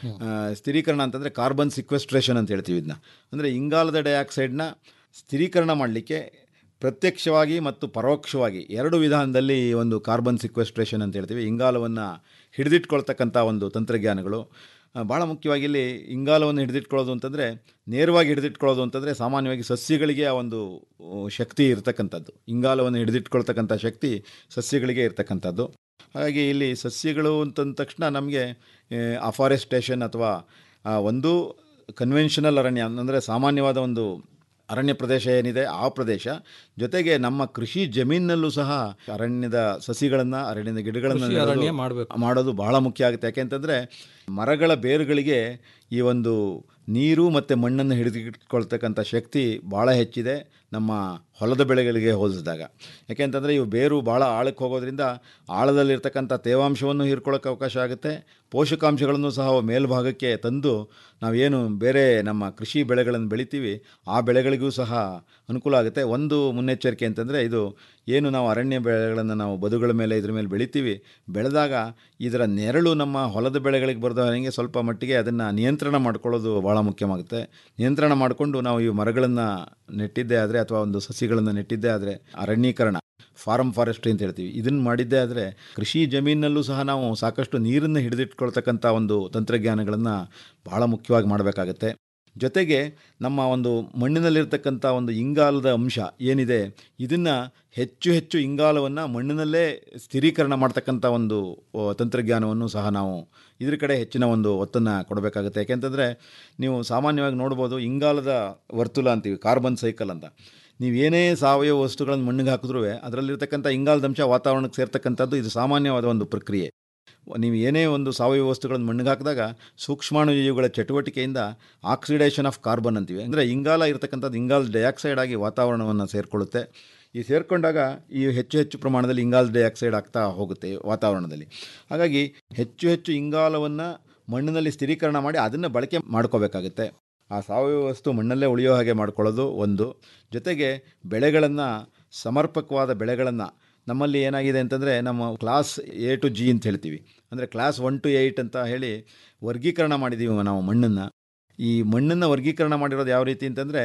ಆ, ಸ್ಥಿರೀಕರಣ ಅಂತಂದರೆ ಕಾರ್ಬನ್ ಸಿಕ್ವೆಸ್ಟ್ರೇಷನ್ ಅಂತ ಹೇಳ್ತೀವಿ ಇದನ್ನ ಅಂದರೆ ಇಂಗಾಲದ ಡೈಆಕ್ಸೈಡ್ನ ಸ್ಥಿರೀಕರಣ ಮಾಡಲಿಕ್ಕೆ ಪ್ರತ್ಯಕ್ಷವಾಗಿ ಮತ್ತು ಪರೋಕ್ಷವಾಗಿ ಎರಡು ವಿಧಾನದಲ್ಲಿ ಈ ಒಂದು ಕಾರ್ಬನ್ ಸಿಕ್ವೆಸ್ಟ್ರೇಷನ್ ಅಂತ ಹೇಳ್ತೀವಿ ಇಂಗಾಲವನ್ನು ಹಿಡಿದಿಟ್ಕೊಳ್ತಕ್ಕಂಥ ಒಂದು ತಂತ್ರಜ್ಞಾನಗಳು ಆ, ಭಾಳ ಮುಖ್ಯವಾಗಿ ಇಲ್ಲಿ ಇಂಗಾಲವನ್ನು ಹಿಡಿದಿಟ್ಕೊಳ್ಳೋದು ಅಂತಂದರೆ ನೇರವಾಗಿ ಹಿಡಿದಿಟ್ಕೊಳ್ಳೋದು ಅಂತಂದರೆ ಸಾಮಾನ್ಯವಾಗಿ ಸಸ್ಯಗಳಿಗೆ ಆ ಒಂದು ಆ, ಶಕ್ತಿ ಇರತಕ್ಕಂಥದ್ದು ಇಂಗಾಲವನ್ನು ಹಿಡಿದಿಟ್ಕೊಳ್ತಕ್ಕಂಥ ಶಕ್ತಿ ಸಸ್ಯಗಳಿಗೆ ಇರತಕ್ಕಂಥದ್ದು ಹಾಗಾಗಿ ಇಲ್ಲಿ ಸಸ್ಯಗಳು ಅಂತಂದ ತಕ್ಷಣ ನಮಗೆ ಅಫಾರೆಸ್ಟೇಷನ್ ಅಥವಾ ಆ, ಒಂದು ಕನ್ವೆನ್ಷನಲ್ ಅರಣ್ಯ ಅಂದರೆ ಸಾಮಾನ್ಯವಾದ ಒಂದು ಅರಣ್ಯ ಪ್ರದೇಶ ಏನಿದೆ ಆ ಪ್ರದೇಶ ಜೊತೆಗೆ ನಮ್ಮ ಕೃಷಿ ಜಮೀನಿನಲ್ಲೂ ಸಹ ಅರಣ್ಯದ ಸಸಿಗಳನ್ನು ಅರಣ್ಯದ ಗಿಡಗಳನ್ನು ಕೃಷಿ ನೆಡೋದು- ಅರಣ್ಯ ಮಾಡ್ಬೇಕು. ಮಾಡೋದು ಬಹಳ ಮುಖ್ಯ ಆಗುತ್ತೆ ಯಾಕೆಂತಂದರೆ ಮರಗಳ ಬೇರುಗಳಿಗೆ ಈ ಒಂದು ನೀರು ಮತ್ತು ಮಣ್ಣನ್ನು ಹಿಡಿದಿಟ್ಕೊಳ್ತಕ್ಕಂಥ ಶಕ್ತಿ ಭಾಳ ಹೆಚ್ಚಿದೆ ನಮ್ಮ ಹೊಲದ ಬೆಳೆಗಳಿಗೆ ಹೋಲಿಸಿದಾಗ ಯಾಕೆಂತಂದರೆ ಇವು ಬೇರು ಭಾಳ ಆಳಕ್ಕೆ ಹೋಗೋದ್ರಿಂದ ಆಳದಲ್ಲಿರ್ತಕ್ಕಂಥ ತೇವಾಂಶವನ್ನು ಹೀರ್ಕೊಳ್ಳೋಕೆ ಅವಕಾಶ ಆಗುತ್ತೆ ಪೋಷಕಾಂಶಗಳನ್ನು ಸಹ ಅವು ಮೇಲ್ಭಾಗಕ್ಕೆ ತಂದು ನಾವೇನು ಬೇರೆ ನಮ್ಮ ಕೃಷಿ ಬೆಳೆಗಳನ್ನು ಬೆಳಿತೀವಿ ಆ ಬೆಳೆಗಳಿಗೂ ಸಹ ಅನುಕೂಲ ಆಗುತ್ತೆ ಒಂದು ಮುನ್ನೆಚ್ಚರಿಕೆ ಅಂತಂದರೆ ಇದು ಏನು ನಾವು ಅರಣ್ಯ ಬೆಳೆಗಳನ್ನು ನಾವು ಬದುಗಳ ಮೇಲೆ ಇದ್ರ ಮೇಲೆ ಬೆಳಿತೀವಿ ಬೆಳೆದಾಗ ಇದರ ನೆರಳು ನಮ್ಮ ಹೊಲದ ಬೆಳೆಗಳಿಗೆ ಬರೆದ ಹಾಗೆ ಸ್ವಲ್ಪ ಮಟ್ಟಿಗೆ ಅದನ್ನು ನಿಯಂತ್ರಣ ಮಾಡ್ಕೊಳ್ಳೋದು ಭಾಳ ಮುಖ್ಯವಾಗುತ್ತೆ ನಿಯಂತ್ರಣ ಮಾಡಿಕೊಂಡು ನಾವು ಈ ಮರಗಳನ್ನು ನೆಟ್ಟಿದ್ದೇ ಆದರೆ ಅಥವಾ ಒಂದು ಸಸಿಗಳನ್ನು ನೆಟ್ಟಿದ್ದೇ ಆದರೆ ಅರಣ್ಯೀಕರಣ ಫಾರಮ್ ಫಾರೆಸ್ಟ್ರಿ ಅಂತ ಹೇಳ್ತೀವಿ ಇದನ್ನು ಮಾಡಿದ್ದೇ ಆದರೆ ಕೃಷಿ ಜಮೀನಲ್ಲೂ ಸಹ ನಾವು ಸಾಕಷ್ಟು ನೀರನ್ನು ಹಿಡಿದಿಟ್ಕೊಳ್ತಕ್ಕಂಥ ಒಂದು ತಂತ್ರಜ್ಞಾನಗಳನ್ನು ಬಹಳ ಮುಖ್ಯವಾಗಿ ಮಾಡಬೇಕಾಗತ್ತೆ ಜೊತೆಗೆ ನಮ್ಮ ಒಂದು ಮಣ್ಣಿನಲ್ಲಿರ್ತಕ್ಕಂಥ ಒಂದು ಇಂಗಾಲದ ಅಂಶ ಏನಿದೆ ಇದನ್ನು ಹೆಚ್ಚು ಹೆಚ್ಚು ಇಂಗಾಲವನ್ನು ಮಣ್ಣಿನಲ್ಲೇ ಸ್ಥಿರೀಕರಣ ಮಾಡ್ತಕ್ಕಂಥ ಒಂದು ಆ, ತಂತ್ರಜ್ಞಾನವನ್ನು ಸಹ ನಾವು ಇದ್ರ ಕಡೆ ಹೆಚ್ಚಿನ ಒಂದು ಒತ್ತನ್ನು ಕೊಡಬೇಕಾಗುತ್ತೆ ಯಾಕೆಂತಂದರೆ ನೀವು ಸಾಮಾನ್ಯವಾಗಿ ನೋಡ್ಬೋದು ಇಂಗಾಲದ ವರ್ತುಲ ಅಂತೀವಿ ಕಾರ್ಬನ್ ಸೈಕಲ್ ಅಂತ ನೀವು ಏನೇ ಸಾವಯವ ವಸ್ತುಗಳನ್ನು ಮಣ್ಣಿಗೆ ಹಾಕಿದ್ರೂ ಅದರಲ್ಲಿರ್ತಕ್ಕಂಥ ಇಂಗಾಲದ ಅಂಶ ವಾತಾವರಣಕ್ಕೆ ಸೇರ್ತಕ್ಕಂಥದ್ದು ಇದು ಸಾಮಾನ್ಯವಾದ ಒಂದು ಪ್ರಕ್ರಿಯೆ ನೀವು ಏನೇ ಒಂದು ಸಾವಯವ ವಸ್ತುಗಳನ್ನು ಮಣ್ಣಿಗೆ ಹಾಕಿದಾಗ ಸೂಕ್ಷ್ಮಾಣುಜೀವಿಗಳ ಚಟುವಟಿಕೆಯಿಂದ ಆಕ್ಸಿಡೇಷನ್ ಆಫ್ ಕಾರ್ಬನ್ ಅಂತೀವಿ ಅಂದರೆ ಇಂಗಾಲ ಇರತಕ್ಕಂಥದ್ದು ಇಂಗಾಲ ಡೈಆಕ್ಸೈಡ್ ಆಗಿ ವಾತಾವರಣವನ್ನು ಸೇರಿಕೊಳ್ಳುತ್ತೆ ಈ ಸೇರಿಕೊಂಡಾಗ ಈ ಹೆಚ್ಚು ಹೆಚ್ಚು ಪ್ರಮಾಣದಲ್ಲಿ ಇಂಗಾಲ ಡೈಆಕ್ಸೈಡ್ ಆಗ್ತಾ ಹೋಗುತ್ತೆ ವಾತಾವರಣದಲ್ಲಿ ಹಾಗಾಗಿ ಹೆಚ್ಚು ಹೆಚ್ಚು ಇಂಗಾಲವನ್ನು ಮಣ್ಣಿನಲ್ಲಿ ಸ್ಥಿರೀಕರಣ ಮಾಡಿ ಅದನ್ನು ಬಳಕೆ ಮಾಡ್ಕೋಬೇಕಾಗುತ್ತೆ ಆ ಸಾವಯವ ವಸ್ತು ಮಣ್ಣಲ್ಲೇ ಉಳಿಯೋ ಹಾಗೆ ಮಾಡ್ಕೊಳ್ಳೋದು ಒಂದು ಜೊತೆಗೆ ಬೆಳೆಗಳನ್ನು ಸಮರ್ಪಕವಾದ ಬೆಳೆಗಳನ್ನು ನಮ್ಮಲ್ಲಿ ಏನಾಗಿದೆ ಅಂತಂದರೆ ನಮ್ಮ ಕ್ಲಾಸ್ ಎ ಟು ಜಿ ಅಂತ ಹೇಳ್ತೀವಿ ಅಂದರೆ ಕ್ಲಾಸ್ ಒನ್ ಟು ಏಯ್ಟ್ ಅಂತ ಹೇಳಿ ವರ್ಗೀಕರಣ ಮಾಡಿದ್ದೀವಿ ನಾವು ಮಣ್ಣನ್ನು ಈ ಮಣ್ಣನ್ನು ವರ್ಗೀಕರಣ ಮಾಡಿರೋದು ಯಾವ ರೀತಿ ಅಂತಂದರೆ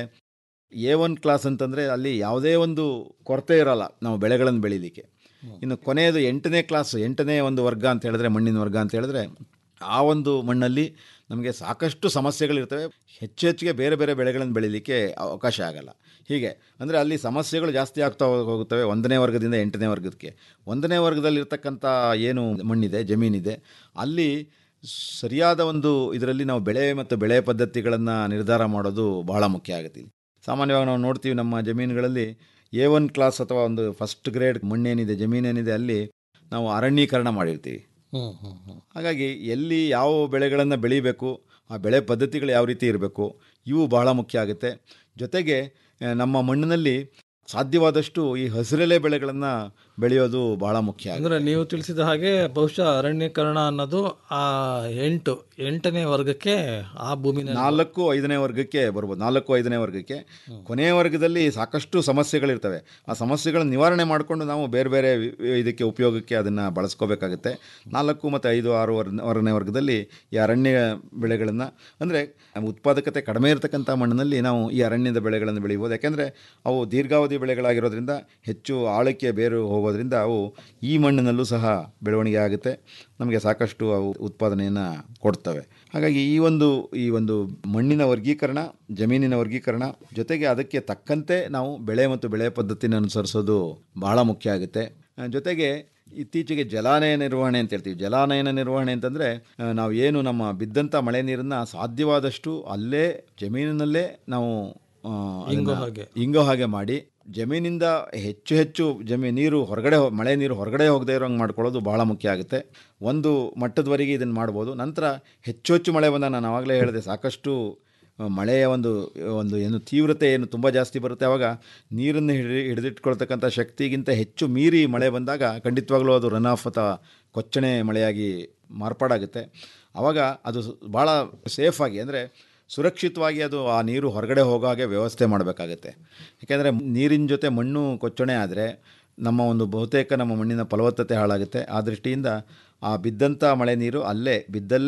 ಎ ಒನ್ ಕ್ಲಾಸ್ ಅಂತಂದರೆ ಅಲ್ಲಿ ಯಾವುದೇ ಒಂದು ಕೊರತೆ ಇರೋಲ್ಲ ನಾವು ಬೆಳೆಗಳನ್ನು ಬೆಳೀಲಿಕ್ಕೆ ಇನ್ನು ಕೊನೆಯದು ಎಂಟನೇ ಕ್ಲಾಸ್ ಎಂಟನೇ ಒಂದು ವರ್ಗ ಅಂತ ಹೇಳಿದ್ರೆ ಮಣ್ಣಿನ ವರ್ಗ ಅಂತ ಹೇಳಿದ್ರೆ ಆ ಒಂದು ಮಣ್ಣಲ್ಲಿ ನಮಗೆ ಸಾಕಷ್ಟು ಸಮಸ್ಯೆಗಳಿರ್ತವೆ ಹೆಚ್ಚು ಹೆಚ್ಚಿಗೆ ಬೇರೆ ಬೇರೆ ಬೆಳೆಗಳನ್ನು ಬೆಳೀಲಿಕ್ಕೆ ಅವಕಾಶ ಆಗಲ್ಲ ಹೀಗೆ ಅಂದರೆ ಅಲ್ಲಿ ಸಮಸ್ಯೆಗಳು ಜಾಸ್ತಿ ಆಗ್ತಾ ಹೋಗುತ್ತವೆ ಒಂದನೇ ವರ್ಗದಿಂದ ಎಂಟನೇ ವರ್ಗಕ್ಕೆ ಒಂದನೇ ವರ್ಗದಲ್ಲಿರ್ತಕ್ಕಂಥ ಏನು ಮಣ್ಣಿದೆ ಜಮೀನಿದೆ ಅಲ್ಲಿ ಸರಿಯಾದ ಒಂದು ಇದರಲ್ಲಿ ನಾವು ಬೆಳೆ ಮತ್ತು ಬೆಳೆ ಪದ್ಧತಿಗಳನ್ನು ನಿರ್ಧಾರ ಮಾಡೋದು ಬಹಳ ಮುಖ್ಯ ಆಗುತ್ತೆ ಇಲ್ಲಿ ಸಾಮಾನ್ಯವಾಗಿ ನಾವು ನೋಡ್ತೀವಿ ನಮ್ಮ ಜಮೀನುಗಳಲ್ಲಿ ಎ ಒನ್ ಕ್ಲಾಸ್ ಅಥವಾ ಒಂದು ಫಸ್ಟ್ ಗ್ರೇಡ್ ಮಣ್ಣೇನಿದೆ ಜಮೀನೇನಿದೆ ಅಲ್ಲಿ ನಾವು ಅರಣ್ಯೀಕರಣ ಮಾಡಿರ್ತೀವಿ ಹ್ಮ್ ಹ್ಮ್ ಹ್ಮ್ ಹಾಗಾಗಿ ಎಲ್ಲಿ ಯಾವ ಬೆಳೆಗಳನ್ನು ಬೆಳಿಬೇಕು ಆ ಬೆಳೆ ಪದ್ಧತಿಗಳು ಯಾವ ರೀತಿ ಇರಬೇಕು ಇವು ಬಹಳ ಮುಖ್ಯ ಆಗುತ್ತೆ ಜೊತೆಗೆ ಆ, ನಮ್ಮ ಮಣ್ಣಿನಲ್ಲಿ ಸಾಧ್ಯವಾದಷ್ಟು ಈ ಹಸಿರೆಲೆ ಬೆಳೆಗಳನ್ನು ಬೆಳೆಯೋದು ಬಹಳ ಮುಖ್ಯ ಆಗುತ್ತೆ ಅಂದ್ರೆ ನೀವು ತಿಳಿಸಿದ ಹಾಗೆ ಬಹುಶಃ ಅರಣ್ಯೀಕರಣ ಅನ್ನೋದು ಆ ಎಂಟು ಎಂಟನೇ ವರ್ಗಕ್ಕೆ ಆ ಭೂಮಿನ ನಾಲ್ಕು ಐದನೇ ವರ್ಗಕ್ಕೆ ಬರ್ಬೋದು ನಾಲ್ಕು ಐದನೇ ವರ್ಗಕ್ಕೆ ಕೊನೆಯ ವರ್ಗದಲ್ಲಿ ಸಾಕಷ್ಟು ಸಮಸ್ಯೆಗಳಿರ್ತವೆ ಆ ಸಮಸ್ಯೆಗಳನ್ನು ನಿವಾರಣೆ ಮಾಡಿಕೊಂಡು ನಾವು ಬೇರೆ ಬೇರೆ ವಿ- ಇದಕ್ಕೆ ಉಪಯೋಗಕ್ಕೆ ಅದನ್ನು ಬಳಸ್ಕೋಬೇಕಾಗುತ್ತೆ ನಾಲ್ಕು ಮತ್ತು ಐದು ಆರು ವರ್ ಆರನೇ ವರ್ಗದಲ್ಲಿ ಈ ಅರಣ್ಯ ಬೆಳೆಗಳನ್ನು ಅಂದರೆ ಉತ್ಪಾದಕತೆ ಕಡಿಮೆ ಇರತಕ್ಕಂಥ ಮಣ್ಣಿನಲ್ಲಿ ನಾವು ಈ ಅರಣ್ಯದ ಬೆಳೆಗಳನ್ನು ಬೆಳಿಬೋದು ಯಾಕೆಂದರೆ ಅವು ದೀರ್ಘಾವಧಿ ಬೆಳೆಗಳಾಗಿರೋದ್ರಿಂದ ಹೆಚ್ಚು ಆಳಕ್ಕೆ ಬೇರು ಹೋಗೋದ್ರಿಂದ ಅವು ಈ ಮಣ್ಣಿನಲ್ಲೂ ಸಹ ಬೆಳವಣಿಗೆ ಆಗುತ್ತೆ ನಮಗೆ ಸಾಕಷ್ಟು ಅವು ಉತ್ಪಾದನೆಯನ್ನು ಕೊಡ್ತವೆ ಹಾಗಾಗಿ ಈ ಒಂದು ಈ ಒಂದು ಮಣ್ಣಿನ ವರ್ಗೀಕರಣ ಜಮೀನಿನ ವರ್ಗೀಕರಣ ಜೊತೆಗೆ ಅದಕ್ಕೆ ತಕ್ಕಂತೆ ನಾವು ಬೆಳೆ ಮತ್ತು ಬೆಳೆ ಪದ್ಧತಿನ ಅನುಸರಿಸೋದು ಬಹಳ ಮುಖ್ಯ ಆಗುತ್ತೆ ಆ, ಜೊತೆಗೆ ಇತ್ತೀಚೆಗೆ ಜಲಾನಯ ನಿರ್ವಹಣೆ ಅಂತ ಹೇಳ್ತೀವಿ ಜಲಾನಯನ ನಿರ್ವಹಣೆ ಅಂತಂದರೆ ನಾವು ಏನು ನಮ್ಮ ಬಿದ್ದಂಥ ಮಳೆ ನೀರನ್ನು ಸಾಧ್ಯವಾದಷ್ಟು ಅಲ್ಲೇ ಜಮೀನಿನಲ್ಲೇ ನಾವು ಆ, ಇಂಗೋ ಅದನ್ನ ಹಾಗೆ. ಇಂಗೋ ಹಾಗೆ ಮಾಡಿ ಜಮೀನಿಂದ ಹೆಚ್ಚು ಹೆಚ್ಚು ಜಮೀನು ನೀರು ಹೊರಗಡೆ ಹೋ- ಮಳೆ ನೀರು ಹೊರಗಡೆ ಹೋಗದೇ ಇರೋಂಗೆ ಮಾಡ್ಕೊಳ್ಳೋದು ಬಹಳ ಮುಖ್ಯ ಆಗುತ್ತೆ ಒಂದು ಮಟ್ಟದವರೆಗೆ ಇದನ್ನು ಮಾಡ್ಬೋದು ನಂತರ ಹೆಚ್ಚು ಹೆಚ್ಚು ಮಳೆ ಬಂದಾಗ ನಾನು ಆವಾಗಲೇ ಹೇಳಿದೆ ಸಾಕಷ್ಟು ಆ, ಮಳೆಯ ಒಂದು ಒಂದು ಏನು ತೀವ್ರತೆ ಏನು ತುಂಬ ಜಾಸ್ತಿ ಬರುತ್ತೆ ಆವಾಗ ನೀರನ್ನು ಹಿಡಿ ಹಿಡಿದಿಟ್ಕೊಳ್ತಕ್ಕಂಥ ಶಕ್ತಿಗಿಂತ ಹೆಚ್ಚು ಮೀರಿ ಮಳೆ ಬಂದಾಗ ಖಂಡಿತವಾಗ್ಲೂ ಅದು ರನ್ ಆಫ್ ಅಥವಾ ಕೊಚ್ಚಣೆ ಮಳೆಯಾಗಿ ಮಾರ್ಪಾಡಾಗುತ್ತೆ ಆವಾಗ ಅದು ಸ್- ಭಾಳ ಸೇಫಾಗಿ ಅಂದರೆ ಸುರಕ್ಷಿತವಾಗಿ ಅದು ಆ ನೀರು ಹೊರಗಡೆ ಹೋಗೋ ಹಾಗೆ ವ್ಯವಸ್ಥೆ ಮಾಡಬೇಕಾಗತ್ತೆ ಯಾಕೆಂದರೆ ನೀರಿನ ಜೊತೆ ಮಣ್ಣು ಕೊಚ್ಚಣೆ ಆದರೆ ನಮ್ಮ ಒಂದು ಬಹುತೇಕ ನಮ್ಮ ಮಣ್ಣಿನ ಫಲವತ್ತತೆ ಹಾಳಾಗುತ್ತೆ ಆ ದೃಷ್ಟಿಯಿಂದ ಆ ಬಿದ್ದಂಥ ಮಳೆ ನೀರು ಅಲ್ಲೇ ಬಿದ್ದಲ್ಲೇ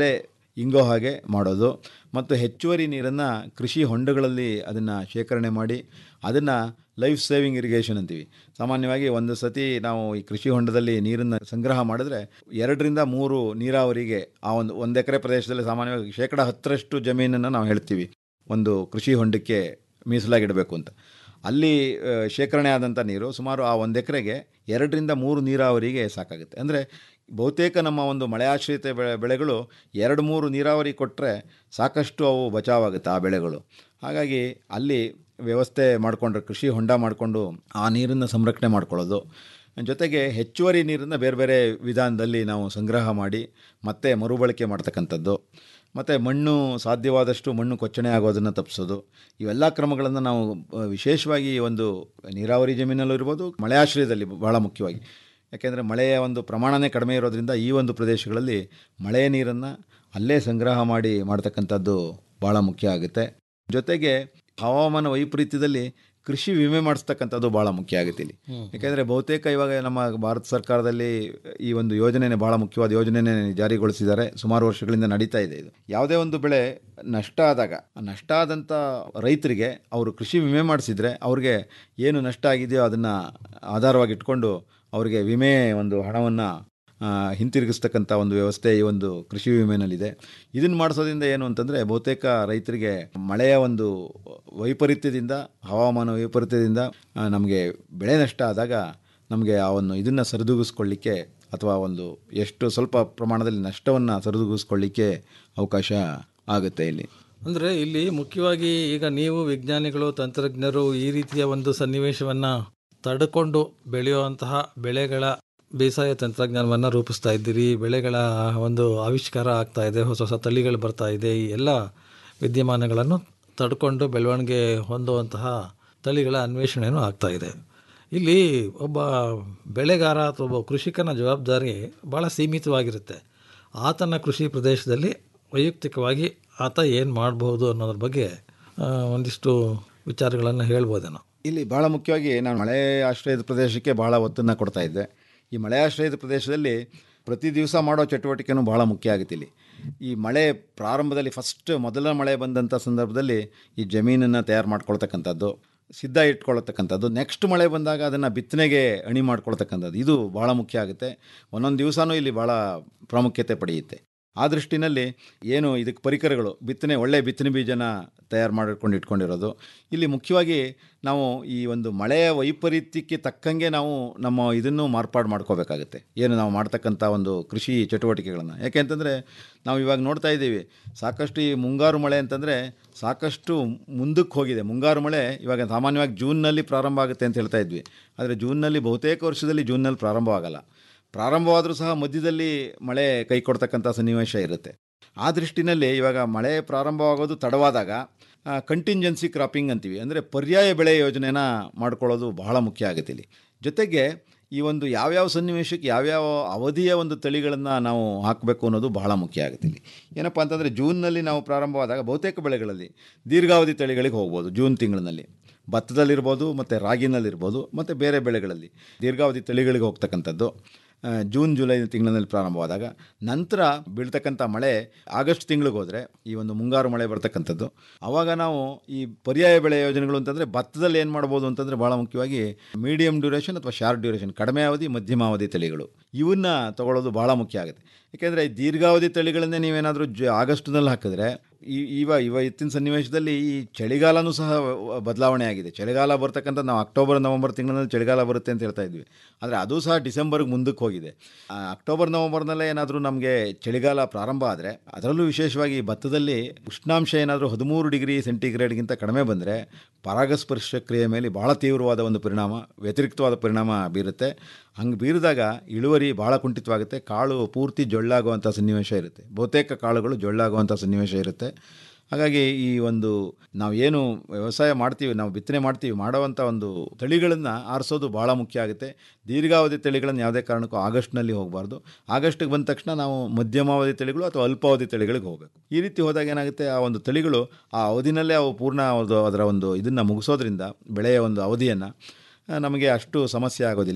ಇಂಗೋ ಹಾಗೆ ಮಾಡೋದು ಮತ್ತು ಹೆಚ್ಚುವರಿ ನೀರನ್ನು ಕೃಷಿ ಹೊಂಡಗಳಲ್ಲಿ ಅದನ್ನು ಶೇಖರಣೆ ಮಾಡಿ ಅದನ್ನು ಲೈಫ್ ಸೇವಿಂಗ್ ಇರಿಗೇಷನ್ ಅಂತೀವಿ ಸಾಮಾನ್ಯವಾಗಿ ಒಂದು ಸತಿ ನಾವು ಈ ಕೃಷಿ ಹೊಂಡದಲ್ಲಿ ನೀರನ್ನು ಸಂಗ್ರಹ ಮಾಡಿದ್ರೆ ಎರಡರಿಂದ ಮೂರು ನೀರಾವರಿಗೆ ಆ ಒಂದು ಒಂದು ಎಕರೆ ಪ್ರದೇಶದಲ್ಲಿ ಸಾಮಾನ್ಯವಾಗಿ ಶೇಕಡ ಹತ್ತರಷ್ಟು ಜಮೀನನ್ನು ನಾವು ಹೇಳ್ತೀವಿ ಒಂದು ಕೃಷಿ ಹೊಂಡಕ್ಕೆ ಮೀಸಲಾಗಿಡಬೇಕು ಅಂತ ಅಲ್ಲಿ ಆ, ಶೇಖರಣೆ ಆದಂಥ ನೀರು ಸುಮಾರು ಆ ಒಂದು ಎಕರೆಗೆ ಎರಡರಿಂದ ಮೂರು ನೀರಾವರಿಗೆ ಸಾಕಾಗುತ್ತೆ ಅಂದರೆ ಬಹುತೇಕ ನಮ್ಮ ಒಂದು ಮಳೆಯಾಶ್ರಿತ ಬೆಳೆ ಬೆಳೆಗಳು ಎರಡು ಮೂರು ನೀರಾವರಿ ಕೊಟ್ಟರೆ ಸಾಕಷ್ಟು ಅವು ಬಚಾವಾಗುತ್ತೆ ಆ ಬೆಳೆಗಳು ಹಾಗಾಗಿ ಅಲ್ಲಿ ವ್ಯವಸ್ಥೆ ಮಾಡಿಕೊಂಡ್ರೆ ಕೃಷಿ ಹೊಂಡ ಮಾಡಿಕೊಂಡು ಆ ನೀರನ್ನು ಸಂರಕ್ಷಣೆ ಮಾಡ್ಕೊಳ್ಳೋದು ಜೊತೆಗೆ ಹೆಚ್ಚುವರಿ ನೀರನ್ನು ಬೇರೆ ಬೇರೆ ವಿಧಾನದಲ್ಲಿ ನಾವು ಸಂಗ್ರಹ ಮಾಡಿ ಮತ್ತೆ ಮರುಬಳಕೆ ಮಾಡ್ತಕ್ಕಂಥದ್ದು ಮತ್ತು ಮಣ್ಣು ಸಾಧ್ಯವಾದಷ್ಟು ಮಣ್ಣು ಕೊಚ್ಚಣೆ ಆಗೋದನ್ನು ತಪ್ಪಿಸೋದು ಇವೆಲ್ಲ ಕ್ರಮಗಳನ್ನು ನಾವು ಆ, ವಿಶೇಷವಾಗಿ ಈ ಒಂದು ನೀರಾವರಿ ಜಮೀನಲ್ಲೂ ಇರ್ಬೋದು ಮಳೆಯಾಶ್ರಯದಲ್ಲಿ ಭಾಳ ಮುಖ್ಯವಾಗಿ ಯಾಕೆಂದರೆ ಮಳೆಯ ಒಂದು ಪ್ರಮಾಣನೇ ಕಡಿಮೆ ಇರೋದ್ರಿಂದ ಈ ಒಂದು ಪ್ರದೇಶಗಳಲ್ಲಿ ಮಳೆಯ ನೀರನ್ನು ಅಲ್ಲೇ ಸಂಗ್ರಹ ಮಾಡಿ ಮಾಡ್ತಕ್ಕಂಥದ್ದು ಭಾಳ ಮುಖ್ಯ ಆಗುತ್ತೆ ಜೊತೆಗೆ ಹವಾಮಾನ ವೈಪರೀತ್ಯದಲ್ಲಿ ಕೃಷಿ ವಿಮೆ ಮಾಡಿಸ್ತಕ್ಕಂಥದ್ದು ಭಾಳ ಮುಖ್ಯ ಆಗುತ್ತೆ ಇಲ್ಲಿ ಯಾಕೆಂದರೆ ಬಹುತೇಕ ಇವಾಗ ನಮ್ಮ ಭಾರತ ಸರ್ಕಾರದಲ್ಲಿ ಈ ಒಂದು ಯೋಜನೆನೇ ಭಾಳ ಮುಖ್ಯವಾದ ಯೋಜನೆನೇ ಜಾರಿಗೊಳಿಸಿದ್ದಾರೆ ಸುಮಾರು ವರ್ಷಗಳಿಂದ ನಡೀತಾ ಇದೆ ಇದು ಯಾವುದೇ ಒಂದು ಬೆಳೆ ನಷ್ಟ ಆದಾಗ ಆ ನಷ್ಟ ಆದಂಥ ರೈತರಿಗೆ ಅವರು ಕೃಷಿ ವಿಮೆ ಮಾಡಿಸಿದ್ರೆ ಅವ್ರಿಗೆ ಏನು ನಷ್ಟ ಆಗಿದೆಯೋ ಅದನ್ನು ಆಧಾರವಾಗಿ ಇಟ್ಕೊಂಡು ಅವರಿಗೆ ವಿಮೆ ಒಂದು ಹಣವನ್ನು ಹಿಂತಿರುಗಿಸ್ತಕ್ಕಂಥ ಒಂದು ವ್ಯವಸ್ಥೆ ಈ ಒಂದು ಕೃಷಿ ವಿಮೆನಲ್ಲಿದೆ ಇದನ್ನು ಮಾಡಿಸೋದ್ರಿಂದ ಏನು ಅಂತಂದರೆ ಬಹುತೇಕ ರೈತರಿಗೆ ಮಳೆಯ ಒಂದು ವೈಪರೀತ್ಯದಿಂದ ಹವಾಮಾನ ವೈಪರೀತ್ಯದಿಂದ ಆ, ನಮಗೆ ಬೆಳೆ ನಷ್ಟ ಆದಾಗ ನಮಗೆ ಆ ಒಂದು ಇದನ್ನು ಸರಿದೂಗಿಸ್ಕೊಳ್ಳಿಕ್ಕೆ ಅಥವಾ ಒಂದು ಎಷ್ಟು ಸ್ವಲ್ಪ ಪ್ರಮಾಣದಲ್ಲಿ ನಷ್ಟವನ್ನು ಸರಿದೂಗಿಸ್ಕೊಳ್ಳಿಕ್ಕೆ ಅವಕಾಶ ಆಗುತ್ತೆ ಇಲ್ಲಿ ಅಂದರೆ ಇಲ್ಲಿ ಮುಖ್ಯವಾಗಿ ಈಗ ನೀವು ವಿಜ್ಞಾನಿಗಳು ತಂತ್ರಜ್ಞರು ಈ ರೀತಿಯ ಒಂದು ಸನ್ನಿವೇಶವನ್ನು ತಡ್ಕೊಂಡು ಬೆಳೆಯುವಂತಹ ಬೆಳೆಗಳ ಬೇಸಾಯ ತಂತ್ರಜ್ಞಾನವನ್ನು ರೂಪಿಸ್ತಾ ಇದ್ದೀರಿ ಬೆಳೆಗಳ ಒಂದು ಆವಿಷ್ಕಾರ ಆಗ್ತಾ ಇದೆ ಹೊಸ ಹೊಸ ತಳಿಗಳು ಬರ್ತಾ ಇದೆ ಈ ಎಲ್ಲ ವಿದ್ಯಮಾನಗಳನ್ನು ತಡ್ಕೊಂಡು ಬೆಳವಣಿಗೆ ಹೊಂದುವಂತಹ ತಳಿಗಳ ಅನ್ವೇಷಣೆಯೂ ಆಗ್ತಾ ಇದೆ ಇಲ್ಲಿ ಒಬ್ಬ ಬೆಳೆಗಾರ ಅಥವಾ ಒಬ್ಬ ಕೃಷಿಕನ ಜವಾಬ್ದಾರಿ ಭಾಳ ಸೀಮಿತವಾಗಿರುತ್ತೆ ಆತನ ಕೃಷಿ ಪ್ರದೇಶದಲ್ಲಿ ವೈಯಕ್ತಿಕವಾಗಿ ಆತ ಏನು ಮಾಡಬಹುದು ಅನ್ನೋದ್ರ ಬಗ್ಗೆ ಆ, ಒಂದಿಷ್ಟು ವಿಚಾರಗಳನ್ನು ಹೇಳ್ಬೋದೇನೋ ಇಲ್ಲಿ ಭಾಳ ಮುಖ್ಯವಾಗಿ ನಾನು ಮಳೆ ಆಶ್ರಯದ ಪ್ರದೇಶಕ್ಕೆ ಭಾಳ ಒತ್ತನ್ನು ಕೊಡ್ತಾ ಇದ್ದೆ ಈ ಮಳೆ ಆಶ್ರಯದ ಪ್ರದೇಶದಲ್ಲಿ ಪ್ರತಿ ದಿವಸ ಮಾಡೋ ಚಟುವಟಿಕೆನೂ ಭಾಳ ಮುಖ್ಯ ಆಗುತ್ತೆ ಇಲ್ಲಿ ಈ ಮಳೆ ಪ್ರಾರಂಭದಲ್ಲಿ ಫಸ್ಟ್ ಮೊದಲ ಮಳೆ ಬಂದಂಥ ಸಂದರ್ಭದಲ್ಲಿ ಈ ಜಮೀನನ್ನು ತಯಾರು ಮಾಡ್ಕೊಳ್ತಕ್ಕಂಥದ್ದು ಸಿದ್ಧ ಇಟ್ಕೊಳ್ತಕ್ಕಂಥದ್ದು ನೆಕ್ಸ್ಟ್ ಮಳೆ ಬಂದಾಗ ಅದನ್ನು ಬಿತ್ತನೆಗೆ ಅಣಿ ಮಾಡ್ಕೊಳ್ತಕ್ಕಂಥದ್ದು ಇದು ಭಾಳ ಮುಖ್ಯ ಆಗುತ್ತೆ ಒಂದೊಂದು ದಿವಸನೂ ಇಲ್ಲಿ ಭಾಳ ಪ್ರಾಮುಖ್ಯತೆ ಪಡೆಯುತ್ತೆ ಆ ದೃಷ್ಟಿನಲ್ಲಿ ಏನು ಇದಕ್ಕೆ ಪರಿಕರಗಳು ಬಿತ್ತನೆ ಒಳ್ಳೆ ಬಿತ್ತನೆ ಬೀಜನ ತಯಾರು ಮಾಡಿಕೊಂಡು ಇಟ್ಕೊಂಡಿರೋದು ಇಲ್ಲಿ ಮುಖ್ಯವಾಗಿ ನಾವು ಈ ಒಂದು ಮಳೆಯ ವೈಪರೀತ್ಯಕ್ಕೆ ತಕ್ಕಂಗೆ ನಾವು ನಮ್ಮ ಇದನ್ನು ಮಾರ್ಪಾಡು ಮಾಡ್ಕೋಬೇಕಾಗುತ್ತೆ ಏನು ನಾವು ಮಾಡ್ತಕ್ಕಂಥ ಒಂದು ಕೃಷಿ ಚಟುವಟಿಕೆಗಳನ್ನು ಯಾಕೆ ಅಂತಂದರೆ ನಾವು ಇವಾಗ ನೋಡ್ತಾ ಇದ್ದೀವಿ ಸಾಕಷ್ಟು ಈ ಮುಂಗಾರು ಮಳೆ ಅಂತಂದರೆ ಸಾಕಷ್ಟು ಮುಂದಕ್ಕೆ ಹೋಗಿದೆ ಮುಂಗಾರು ಮಳೆ ಇವಾಗ ಸಾಮಾನ್ಯವಾಗಿ ಜೂನ್ನಲ್ಲಿ ಪ್ರಾರಂಭ ಆಗುತ್ತೆ ಅಂತ ಹೇಳ್ತಾ ಇದ್ವಿ ಆದರೆ ಜೂನ್ನಲ್ಲಿ ಬಹುತೇಕ ವರ್ಷದಲ್ಲಿ ಜೂನ್ನಲ್ಲಿ ಪ್ರಾರಂಭ ಆಗಲ್ಲ ಪ್ರಾರಂಭವಾದರೂ ಸಹ ಮಧ್ಯದಲ್ಲಿ ಮಳೆ ಕೈ ಕೊಡ್ತಕ್ಕಂಥ ಸನ್ನಿವೇಶ ಇರುತ್ತೆ ಆ ದೃಷ್ಟಿನಲ್ಲಿ ಇವಾಗ ಮಳೆ ಪ್ರಾರಂಭವಾಗೋದು ತಡವಾದಾಗ ಕಂಟಿಂಜೆನ್ಸಿ ಕ್ರಾಪಿಂಗ್ ಅಂತೀವಿ ಅಂದರೆ ಪರ್ಯಾಯ ಬೆಳೆ ಯೋಜನೆನ ಮಾಡ್ಕೊಳ್ಳೋದು ಬಹಳ ಮುಖ್ಯ ಆಗುತ್ತೆ ಇಲ್ಲಿ ಜೊತೆಗೆ ಈ ಒಂದು ಯಾವ್ಯಾವ ಸನ್ನಿವೇಶಕ್ಕೆ ಯಾವ್ಯಾವ ಅವಧಿಯ ಒಂದು ತಳಿಗಳನ್ನು ನಾವು ಹಾಕಬೇಕು ಅನ್ನೋದು ಬಹಳ ಮುಖ್ಯ ಆಗುತ್ತೆ ಇಲ್ಲಿ ಏನಪ್ಪ ಅಂತಂದರೆ ಜೂನ್ನಲ್ಲಿ ನಾವು ಪ್ರಾರಂಭವಾದಾಗ ಬಹುತೇಕ ಬೆಳೆಗಳಲ್ಲಿ ದೀರ್ಘಾವಧಿ ತಳಿಗಳಿಗೆ ಹೋಗ್ಬೋದು ಜೂನ್ ತಿಂಗಳಿನಲ್ಲಿ ಭತ್ತದಲ್ಲಿರ್ಬೋದು ಮತ್ತು ರಾಗಿನಲ್ಲಿರ್ಬೋದು ಮತ್ತು ಬೇರೆ ಬೆಳೆಗಳಲ್ಲಿ ದೀರ್ಘಾವಧಿ ತಳಿಗಳಿಗೆ ಹೋಗ್ತಕ್ಕಂಥದ್ದು ಆ, ಜೂನ್ ಜುಲೈ ತಿಂಗಳಿನಲ್ಲಿ ಪ್ರಾರಂಭವಾದಾಗ ನಂತರ ಬೀಳ್ತಕ್ಕಂಥ ಮಳೆ ಆಗಸ್ಟ್ ತಿಂಗಳಿಗೆ ಹೋದರೆ ಈ ಒಂದು ಮುಂಗಾರು ಮಳೆ ಬರ್ತಕ್ಕಂಥದ್ದು ಆವಾಗ ನಾವು ಈ ಪರ್ಯಾಯ ಬೆಳೆ ಯೋಜನೆಗಳು ಅಂತಂದರೆ ಭತ್ತದಲ್ಲಿ ಏನು ಮಾಡ್ಬೋದು ಅಂತಂದರೆ ಭಾಳ ಮುಖ್ಯವಾಗಿ ಮೀಡಿಯಂ ಡ್ಯೂರೇಷನ್ ಅಥವಾ ಶಾರ್ಟ್ ಡ್ಯೂರೇಷನ್ ಕಡಿಮೆ ಅವಧಿ ಮಧ್ಯಮ ಅವಧಿ ತಳಿಗಳು ಇವನ್ನ ತಗೊಳ್ಳೋದು ಭಾಳ ಮುಖ್ಯ ಆಗುತ್ತೆ ಯಾಕೆಂದರೆ ದೀರ್ಘಾವಧಿ ತಳಿಗಳನ್ನೇ ನೀವೇನಾದರೂ ಜ ಆಗಸ್ಟ್ನಲ್ಲಿ ಹಾಕಿದ್ರೆ ಈ ಇವ ಇವ ಇತ್ತಿನ ಸನ್ನಿವೇಶದಲ್ಲಿ ಈ ಚಳಿಗಾಲನೂ ಸಹ ಬದಲಾವಣೆ ಆಗಿದೆ ಚಳಿಗಾಲ ಬರ್ತಕ್ಕಂಥ ನಾವು ಅಕ್ಟೋಬರ್ ನವಂಬರ್ ತಿಂಗಳಲ್ಲಿ ಚಳಿಗಾಲ ಬರುತ್ತೆ ಅಂತ ಹೇಳ್ತಾ ಇದ್ವಿ ಆದರೆ ಅದು ಸಹ ಡಿಸೆಂಬರ್ಗೆ ಮುಂದಕ್ಕೆ ಹೋಗಿದೆ ಆ, ಅಕ್ಟೋಬರ್ ನವಂಬರ್ನಲ್ಲೇ ಏನಾದರೂ ನಮಗೆ ಚಳಿಗಾಲ ಪ್ರಾರಂಭ ಆದರೆ ಅದರಲ್ಲೂ ವಿಶೇಷವಾಗಿ ಭತ್ತದಲ್ಲಿ ಉಷ್ಣಾಂಶ ಏನಾದರೂ ಹದಿಮೂರು ಡಿಗ್ರಿ ಸೆಂಟಿಗ್ರೇಡ್ಗಿಂತ ಕಡಿಮೆ ಬಂದರೆ ಪರಾಗಸ್ಪರ್ಶ ಕ್ರಿಯೆ ಮೇಲೆ ಭಾಳ ತೀವ್ರವಾದ ಒಂದು ಪರಿಣಾಮ ವ್ಯತಿರಿಕ್ತವಾದ ಪರಿಣಾಮ ಬೀರುತ್ತೆ ಹಂಗೆ ಬೀರಿದಾಗ ಇಳುವರಿ ಭಾಳ ಕುಂಠಿತವಾಗುತ್ತೆ ಕಾಳು ಪೂರ್ತಿ ಜೊಳ್ಳಾಗುವಂಥ ಸನ್ನಿವೇಶ ಇರುತ್ತೆ ಬಹುತೇಕ ಕಾಳುಗಳು ಜೊಳ್ಳಾಗುವಂಥ ಸನ್ನಿವೇಶ ಇರುತ್ತೆ ಹಾಗಾಗಿ ಈ ಒಂದು ನಾವು ಏನು ವ್ಯವಸಾಯ ಮಾಡ್ತೀವಿ ನಾವು ಬಿತ್ತನೆ ಮಾಡ್ತೀವಿ ಮಾಡೋವಂಥ ಒಂದು ತಳಿಗಳನ್ನು ಆರಿಸೋದು ಭಾಳ ಮುಖ್ಯ ಆಗುತ್ತೆ ದೀರ್ಘಾವಧಿ ತಳಿಗಳನ್ನು ಯಾವುದೇ ಕಾರಣಕ್ಕೂ ಆಗಸ್ಟ್ನಲ್ಲಿ ಹೋಗಬಾರ್ದು ಆಗಸ್ಟಿಗೆ ಬಂದ ತಕ್ಷಣ ನಾವು ಮಧ್ಯಮಾವಧಿ ತಳಿಗಳು ಅಥವಾ ಅಲ್ಪಾವಧಿ ತಳಿಗಳಿಗೆ ಹೋಗಬೇಕು ಈ ರೀತಿ ಹೋದಾಗ ಏನಾಗುತ್ತೆ ಆ ಒಂದು ತಳಿಗಳು ಆ ಅವಧಿನಲ್ಲೇ ಅವು ಪೂರ್ಣ ಅದು ಅದರ ಒಂದು ಇದನ್ನು ಮುಗಿಸೋದ್ರಿಂದ ಬೆಳೆಯ ಒಂದು ಅವಧಿಯನ್ನು ನಮಗೆ ಅಷ್ಟು ಸಮಸ್ಯೆ ಆಗೋದಿಲ್ಲ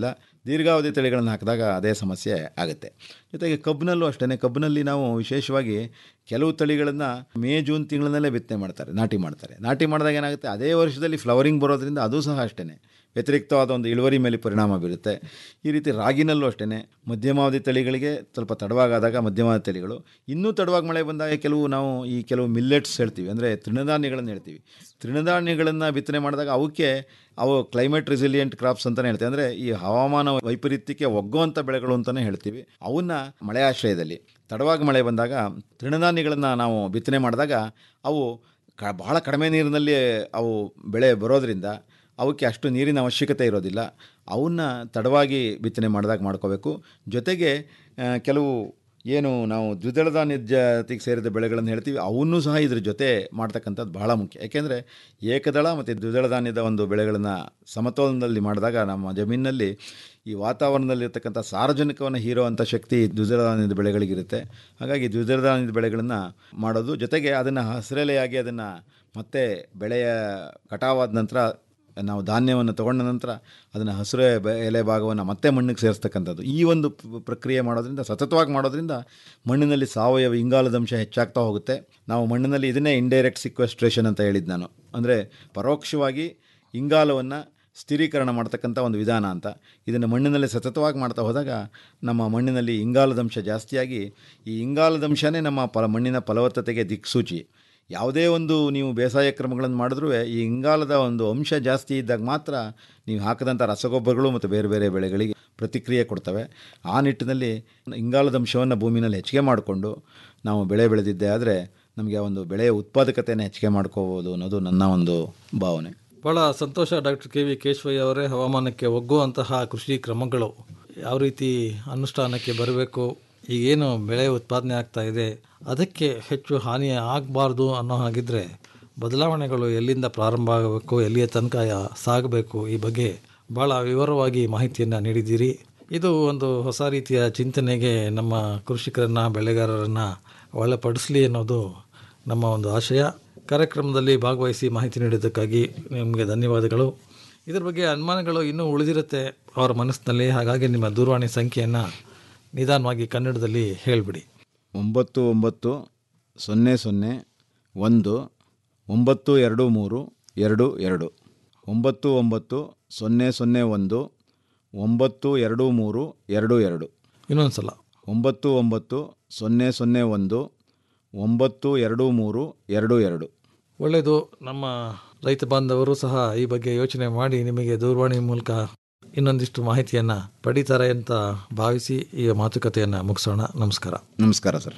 ದೀರ್ಘಾವಧಿ ತಳಿಗಳನ್ನು ಹಾಕಿದಾಗ ಅದೇ ಸಮಸ್ಯೆ ಆಗುತ್ತೆ ಜೊತೆಗೆ ಕಬ್ಬಿನಲ್ಲೂ ಅಷ್ಟೇ ಕಬ್ಬಿನಲ್ಲಿ ನಾವು ವಿಶೇಷವಾಗಿ ಕೆಲವು ತಳಿಗಳನ್ನು ಮೇ ಜೂನ್ ತಿಂಗಳಲ್ಲೇ ಬಿತ್ತನೆ ಮಾಡ್ತಾರೆ ನಾಟಿ ಮಾಡ್ತಾರೆ ನಾಟಿ ಮಾಡಿದಾಗ ಏನಾಗುತ್ತೆ ಅದೇ ವರ್ಷದಲ್ಲಿ ಫ್ಲವರಿಂಗ್ ಬರೋದ್ರಿಂದ ಅದು ಸಹ ಅಷ್ಟೇ ವ್ಯತಿರಿಕ್ತವಾದ ಒಂದು ಇಳುವರಿ ಮೇಲೆ ಪರಿಣಾಮ ಬೀರುತ್ತೆ ಈ ರೀತಿ ರಾಗಿನಲ್ಲೂ ಅಷ್ಟೇ ಮಧ್ಯಮಾವಧಿ ತಳಿಗಳಿಗೆ ಸ್ವಲ್ಪ ತಡವಾಗಾದಾಗ ಮಧ್ಯಮಾವಧಿ ತಳಿಗಳು ಇನ್ನೂ ತಡವಾಗಿ ಮಳೆ ಬಂದಾಗ ಕೆಲವು ನಾವು ಈ ಕೆಲವು ಮಿಲ್ಲೆಟ್ಸ್ ಹೇಳ್ತೀವಿ ಅಂದರೆ ತೃಣಧಾನ್ಯಗಳನ್ನು ಹೇಳ್ತೀವಿ ತೃಣಧಾನ್ಯಗಳನ್ನು ಬಿತ್ತನೆ ಮಾಡಿದಾಗ ಅವಕ್ಕೆ ಅವು ಕ್ಲೈಮೇಟ್ ರೆಸಿಲಿಯೆಂಟ್ ಕ್ರಾಪ್ಸ್ ಅಂತಲೇ ಹೇಳ್ತೀವಿ ಅಂದರೆ ಈ ಹವಾಮಾನ ವೈಪರೀತ್ಯಕ್ಕೆ ಒಗ್ಗುವಂಥ ಬೆಳೆಗಳು ಅಂತಲೇ ಹೇಳ್ತೀವಿ ಅವನ್ನ ಮಳೆ ಆಶ್ರಯದಲ್ಲಿ ತಡವಾಗಿ ಮಳೆ ಬಂದಾಗ ತೃಣಧಾನ್ಯಗಳನ್ನು ನಾವು ಬಿತ್ತನೆ ಮಾಡಿದಾಗ ಅವು ಕ ಬಹಳ ಕಡಿಮೆ ನೀರಿನಲ್ಲಿ ಅವು ಬೆಳೆ ಬರೋದರಿಂದ ಅವಕ್ಕೆ ಅಷ್ಟು ನೀರಿನ ಅವಶ್ಯಕತೆ ಇರೋದಿಲ್ಲ ಅವನ್ನ ತಡವಾಗಿ ಬಿತ್ತನೆ ಮಾಡಿದಾಗ ಮಾಡ್ಕೋಬೇಕು ಜೊತೆಗೆ ಆ, ಕೆಲವು ಏನು ನಾವು ದ್ವಿದಳ ಧಾನ್ಯ ಜಾತಿಗೆ ಸೇರಿದ ಬೆಳೆಗಳನ್ನು ಹೇಳ್ತೀವಿ ಅವನ್ನೂ ಸಹ ಇದ್ರ ಜೊತೆ ಮಾಡ್ತಕ್ಕಂಥದ್ದು ಬಹಳ ಮುಖ್ಯ ಯಾಕೆಂದರೆ ಏಕದಳ ಮತ್ತು ದ್ವಿದಳ ಧಾನ್ಯದ ಒಂದು ಬೆಳೆಗಳನ್ನು ಸಮತೋಲನದಲ್ಲಿ ಮಾಡಿದಾಗ ನಮ್ಮ ಜಮೀನಿನಲ್ಲಿ ಈ ವಾತಾವರಣದಲ್ಲಿರ್ತಕ್ಕಂಥ ಸಾರ್ವಜನಿಕವನ್ನು ಹೀರುವಂಥ ಶಕ್ತಿ ದ್ವಿದಳ ಧಾನ್ಯದ ಬೆಳೆಗಳಿಗಿರುತ್ತೆ ಹಾಗಾಗಿ ದ್ವಿದಳ ಧಾನ್ಯದ ಬೆಳೆಗಳನ್ನು ಮಾಡೋದು ಜೊತೆಗೆ ಅದನ್ನು ಹಸಿರೆಲೆಯಾಗಿ ಅದನ್ನು ಮತ್ತೆ ಬೆಳೆಯ ಕಟಾವಾದ ನಂತರ ನಾವು ಧಾನ್ಯವನ್ನು ತಗೊಂಡ ನಂತರ ಅದನ್ನು ಹಸಿರು ಬೆ- ಎಲೆ ಭಾಗವನ್ನು ಮತ್ತೆ ಮಣ್ಣಿಗೆ ಸೇರಿಸ್ತಕ್ಕಂಥದ್ದು ಈ ಒಂದು ಪ್- ಪ್ರಕ್ರಿಯೆ ಮಾಡೋದ್ರಿಂದ ಸತತವಾಗಿ ಮಾಡೋದ್ರಿಂದ ಮಣ್ಣಿನಲ್ಲಿ ಸಾವಯವ ಇಂಗಾಲದ ಅಂಶ ಹೆಚ್ಚಾಗ್ತಾ ಹೋಗುತ್ತೆ ನಾವು ಮಣ್ಣಿನಲ್ಲಿ ಇದನ್ನೇ ಇಂಡೈರೆಕ್ಟ್ ಸಿಕ್ವೆಸ್ಟ್ರೇಷನ್ ಅಂತ ಹೇಳಿದ್ದು ನಾನು ಅಂದರೆ ಪರೋಕ್ಷವಾಗಿ ಇಂಗಾಲವನ್ನು ಸ್ಥಿರೀಕರಣ ಮಾಡ್ತಕ್ಕಂಥ ಒಂದು ವಿಧಾನ ಅಂತ ಇದನ್ನು ಮಣ್ಣಿನಲ್ಲಿ ಸತತವಾಗಿ ಮಾಡ್ತಾ ಹೋದಾಗ ನಮ್ಮ ಮಣ್ಣಿನಲ್ಲಿ ಇಂಗಾಲದಂಶ ಜಾಸ್ತಿಯಾಗಿ ಈ ಇಂಗಾಲದಂಶನೇ ನಮ್ಮ ಫಲ ಮಣ್ಣಿನ ಫಲವತ್ತತೆಗೆ ದಿಕ್ಸೂಚಿ ಯಾವುದೇ ಒಂದು ನೀವು ಬೇಸಾಯ ಕ್ರಮಗಳನ್ನು ಮಾಡಿದ್ರೂ ಈ ಇಂಗಾಲದ ಒಂದು ಅಂಶ ಜಾಸ್ತಿ ಇದ್ದಾಗ ಮಾತ್ರ ನೀವು ಹಾಕಿದಂಥ ರಸಗೊಬ್ಬರಗಳು ಮತ್ತು ಬೇರೆ ಬೇರೆ ಬೆಳೆಗಳಿಗೆ ಪ್ರತಿಕ್ರಿಯೆ ಕೊಡ್ತವೆ ಆ ನಿಟ್ಟಿನಲ್ಲಿ ಇಂಗಾಲದ ಅಂಶವನ್ನು ಭೂಮಿನಲ್ಲಿ ಹೆಚ್ಚಿಗೆ ಮಾಡಿಕೊಂಡು ನಾವು ಬೆಳೆ ಬೆಳೆದಿದ್ದೆ ಆದರೆ ನಮಗೆ ಆ ಒಂದು ಬೆಳೆಯ ಉತ್ಪಾದಕತೆಯನ್ನು ಹೆಚ್ಚಿಗೆ ಮಾಡ್ಕೋಬೋದು ಅನ್ನೋದು ನನ್ನ ಒಂದು ಭಾವನೆ ಭಾಳ ಸಂತೋಷ ಡಾಕ್ಟರ್ ಕೆ ವಿ ಕೇಶವಯ್ಯ ಅವರೇ ಹವಾಮಾನಕ್ಕೆ ಒಗ್ಗುವಂತಹ ಕೃಷಿ ಕ್ರಮಗಳು ಯಾವ ರೀತಿ ಅನುಷ್ಠಾನಕ್ಕೆ ಬರಬೇಕು ಈಗೇನು ಬೆಳೆ ಉತ್ಪಾದನೆ ಆಗ್ತಾ ಇದೆ ಅದಕ್ಕೆ ಹೆಚ್ಚು ಹಾನಿ ಆಗಬಾರ್ದು ಅನ್ನೋ ಹಾಗಿದ್ರೆ ಬದಲಾವಣೆಗಳು ಎಲ್ಲಿಂದ ಪ್ರಾರಂಭ ಆಗಬೇಕು ಎಲ್ಲಿಯ ತನಕ ಯಾ- ಸಾಗಬೇಕು ಈ ಬಗ್ಗೆ ಭಾಳ ವಿವರವಾಗಿ ಮಾಹಿತಿಯನ್ನು ನೀಡಿದ್ದೀರಿ ಇದು ಒಂದು ಹೊಸ ರೀತಿಯ ಚಿಂತನೆಗೆ ನಮ್ಮ ಕೃಷಿಕರನ್ನು ಬೆಳೆಗಾರರನ್ನು ಒಳಪಡಿಸಲಿ ಅನ್ನೋದು ನಮ್ಮ ಒಂದು ಆಶಯ ಕಾರ್ಯಕ್ರಮದಲ್ಲಿ ಭಾಗವಹಿಸಿ ಮಾಹಿತಿ ನೀಡಿದ್ದಕ್ಕಾಗಿ ನಿಮಗೆ ಧನ್ಯವಾದಗಳು ಇದ್ರ ಬಗ್ಗೆ ಅನುಮಾನಗಳು ಇನ್ನೂ ಉಳಿದಿರುತ್ತೆ ಅವರ ಮನಸ್ಸಿನಲ್ಲಿ ಹಾಗಾಗಿ ನಿಮ್ಮ ದೂರವಾಣಿ ಸಂಖ್ಯೆಯನ್ನು ನಿಧಾನವಾಗಿ ಕನ್ನಡದಲ್ಲಿ ಹೇಳಿಬಿಡಿ ಒಂಬತ್ತು ಒಂಬತ್ತು ಸೊನ್ನೆ ಸೊನ್ನೆ ಒಂದು ಒಂಬತ್ತು ಎರಡು ಮೂರು ಎರಡು ಎರಡು ಒಂಬತ್ತು ಒಂಬತ್ತು ಸೊನ್ನೆ ಸೊನ್ನೆ ಒಂದು ಒಂಬತ್ತು ಎರಡು ಮೂರು ಎರಡು ಎರಡು ಇನ್ನೊಂದು ಸಲ ಒಂಬತ್ತು ಒಂಬತ್ತು ಸೊನ್ನೆ ಸೊನ್ನೆ ಒಂದು ಒಂಬತ್ತು ಎರಡು ಮೂರು ಎರಡು ಎರಡು ಒಳ್ಳೆಯದು ನಮ್ಮ ರೈತ ಬಾಂಧವರು ಸಹ ಈ ಬಗ್ಗೆ ಯೋಚನೆ ಮಾಡಿ ನಿಮಗೆ ದೂರವಾಣಿ ಮೂಲಕ ಇನ್ನೊಂದಿಷ್ಟು ಮಾಹಿತಿಯನ್ನು ಪಡೀತಾರೆ ಅಂತ ಭಾವಿಸಿ ಈ ಮಾತುಕತೆಯನ್ನು ಮುಗಿಸೋಣ ನಮಸ್ಕಾರ ನಮಸ್ಕಾರ ಸರ್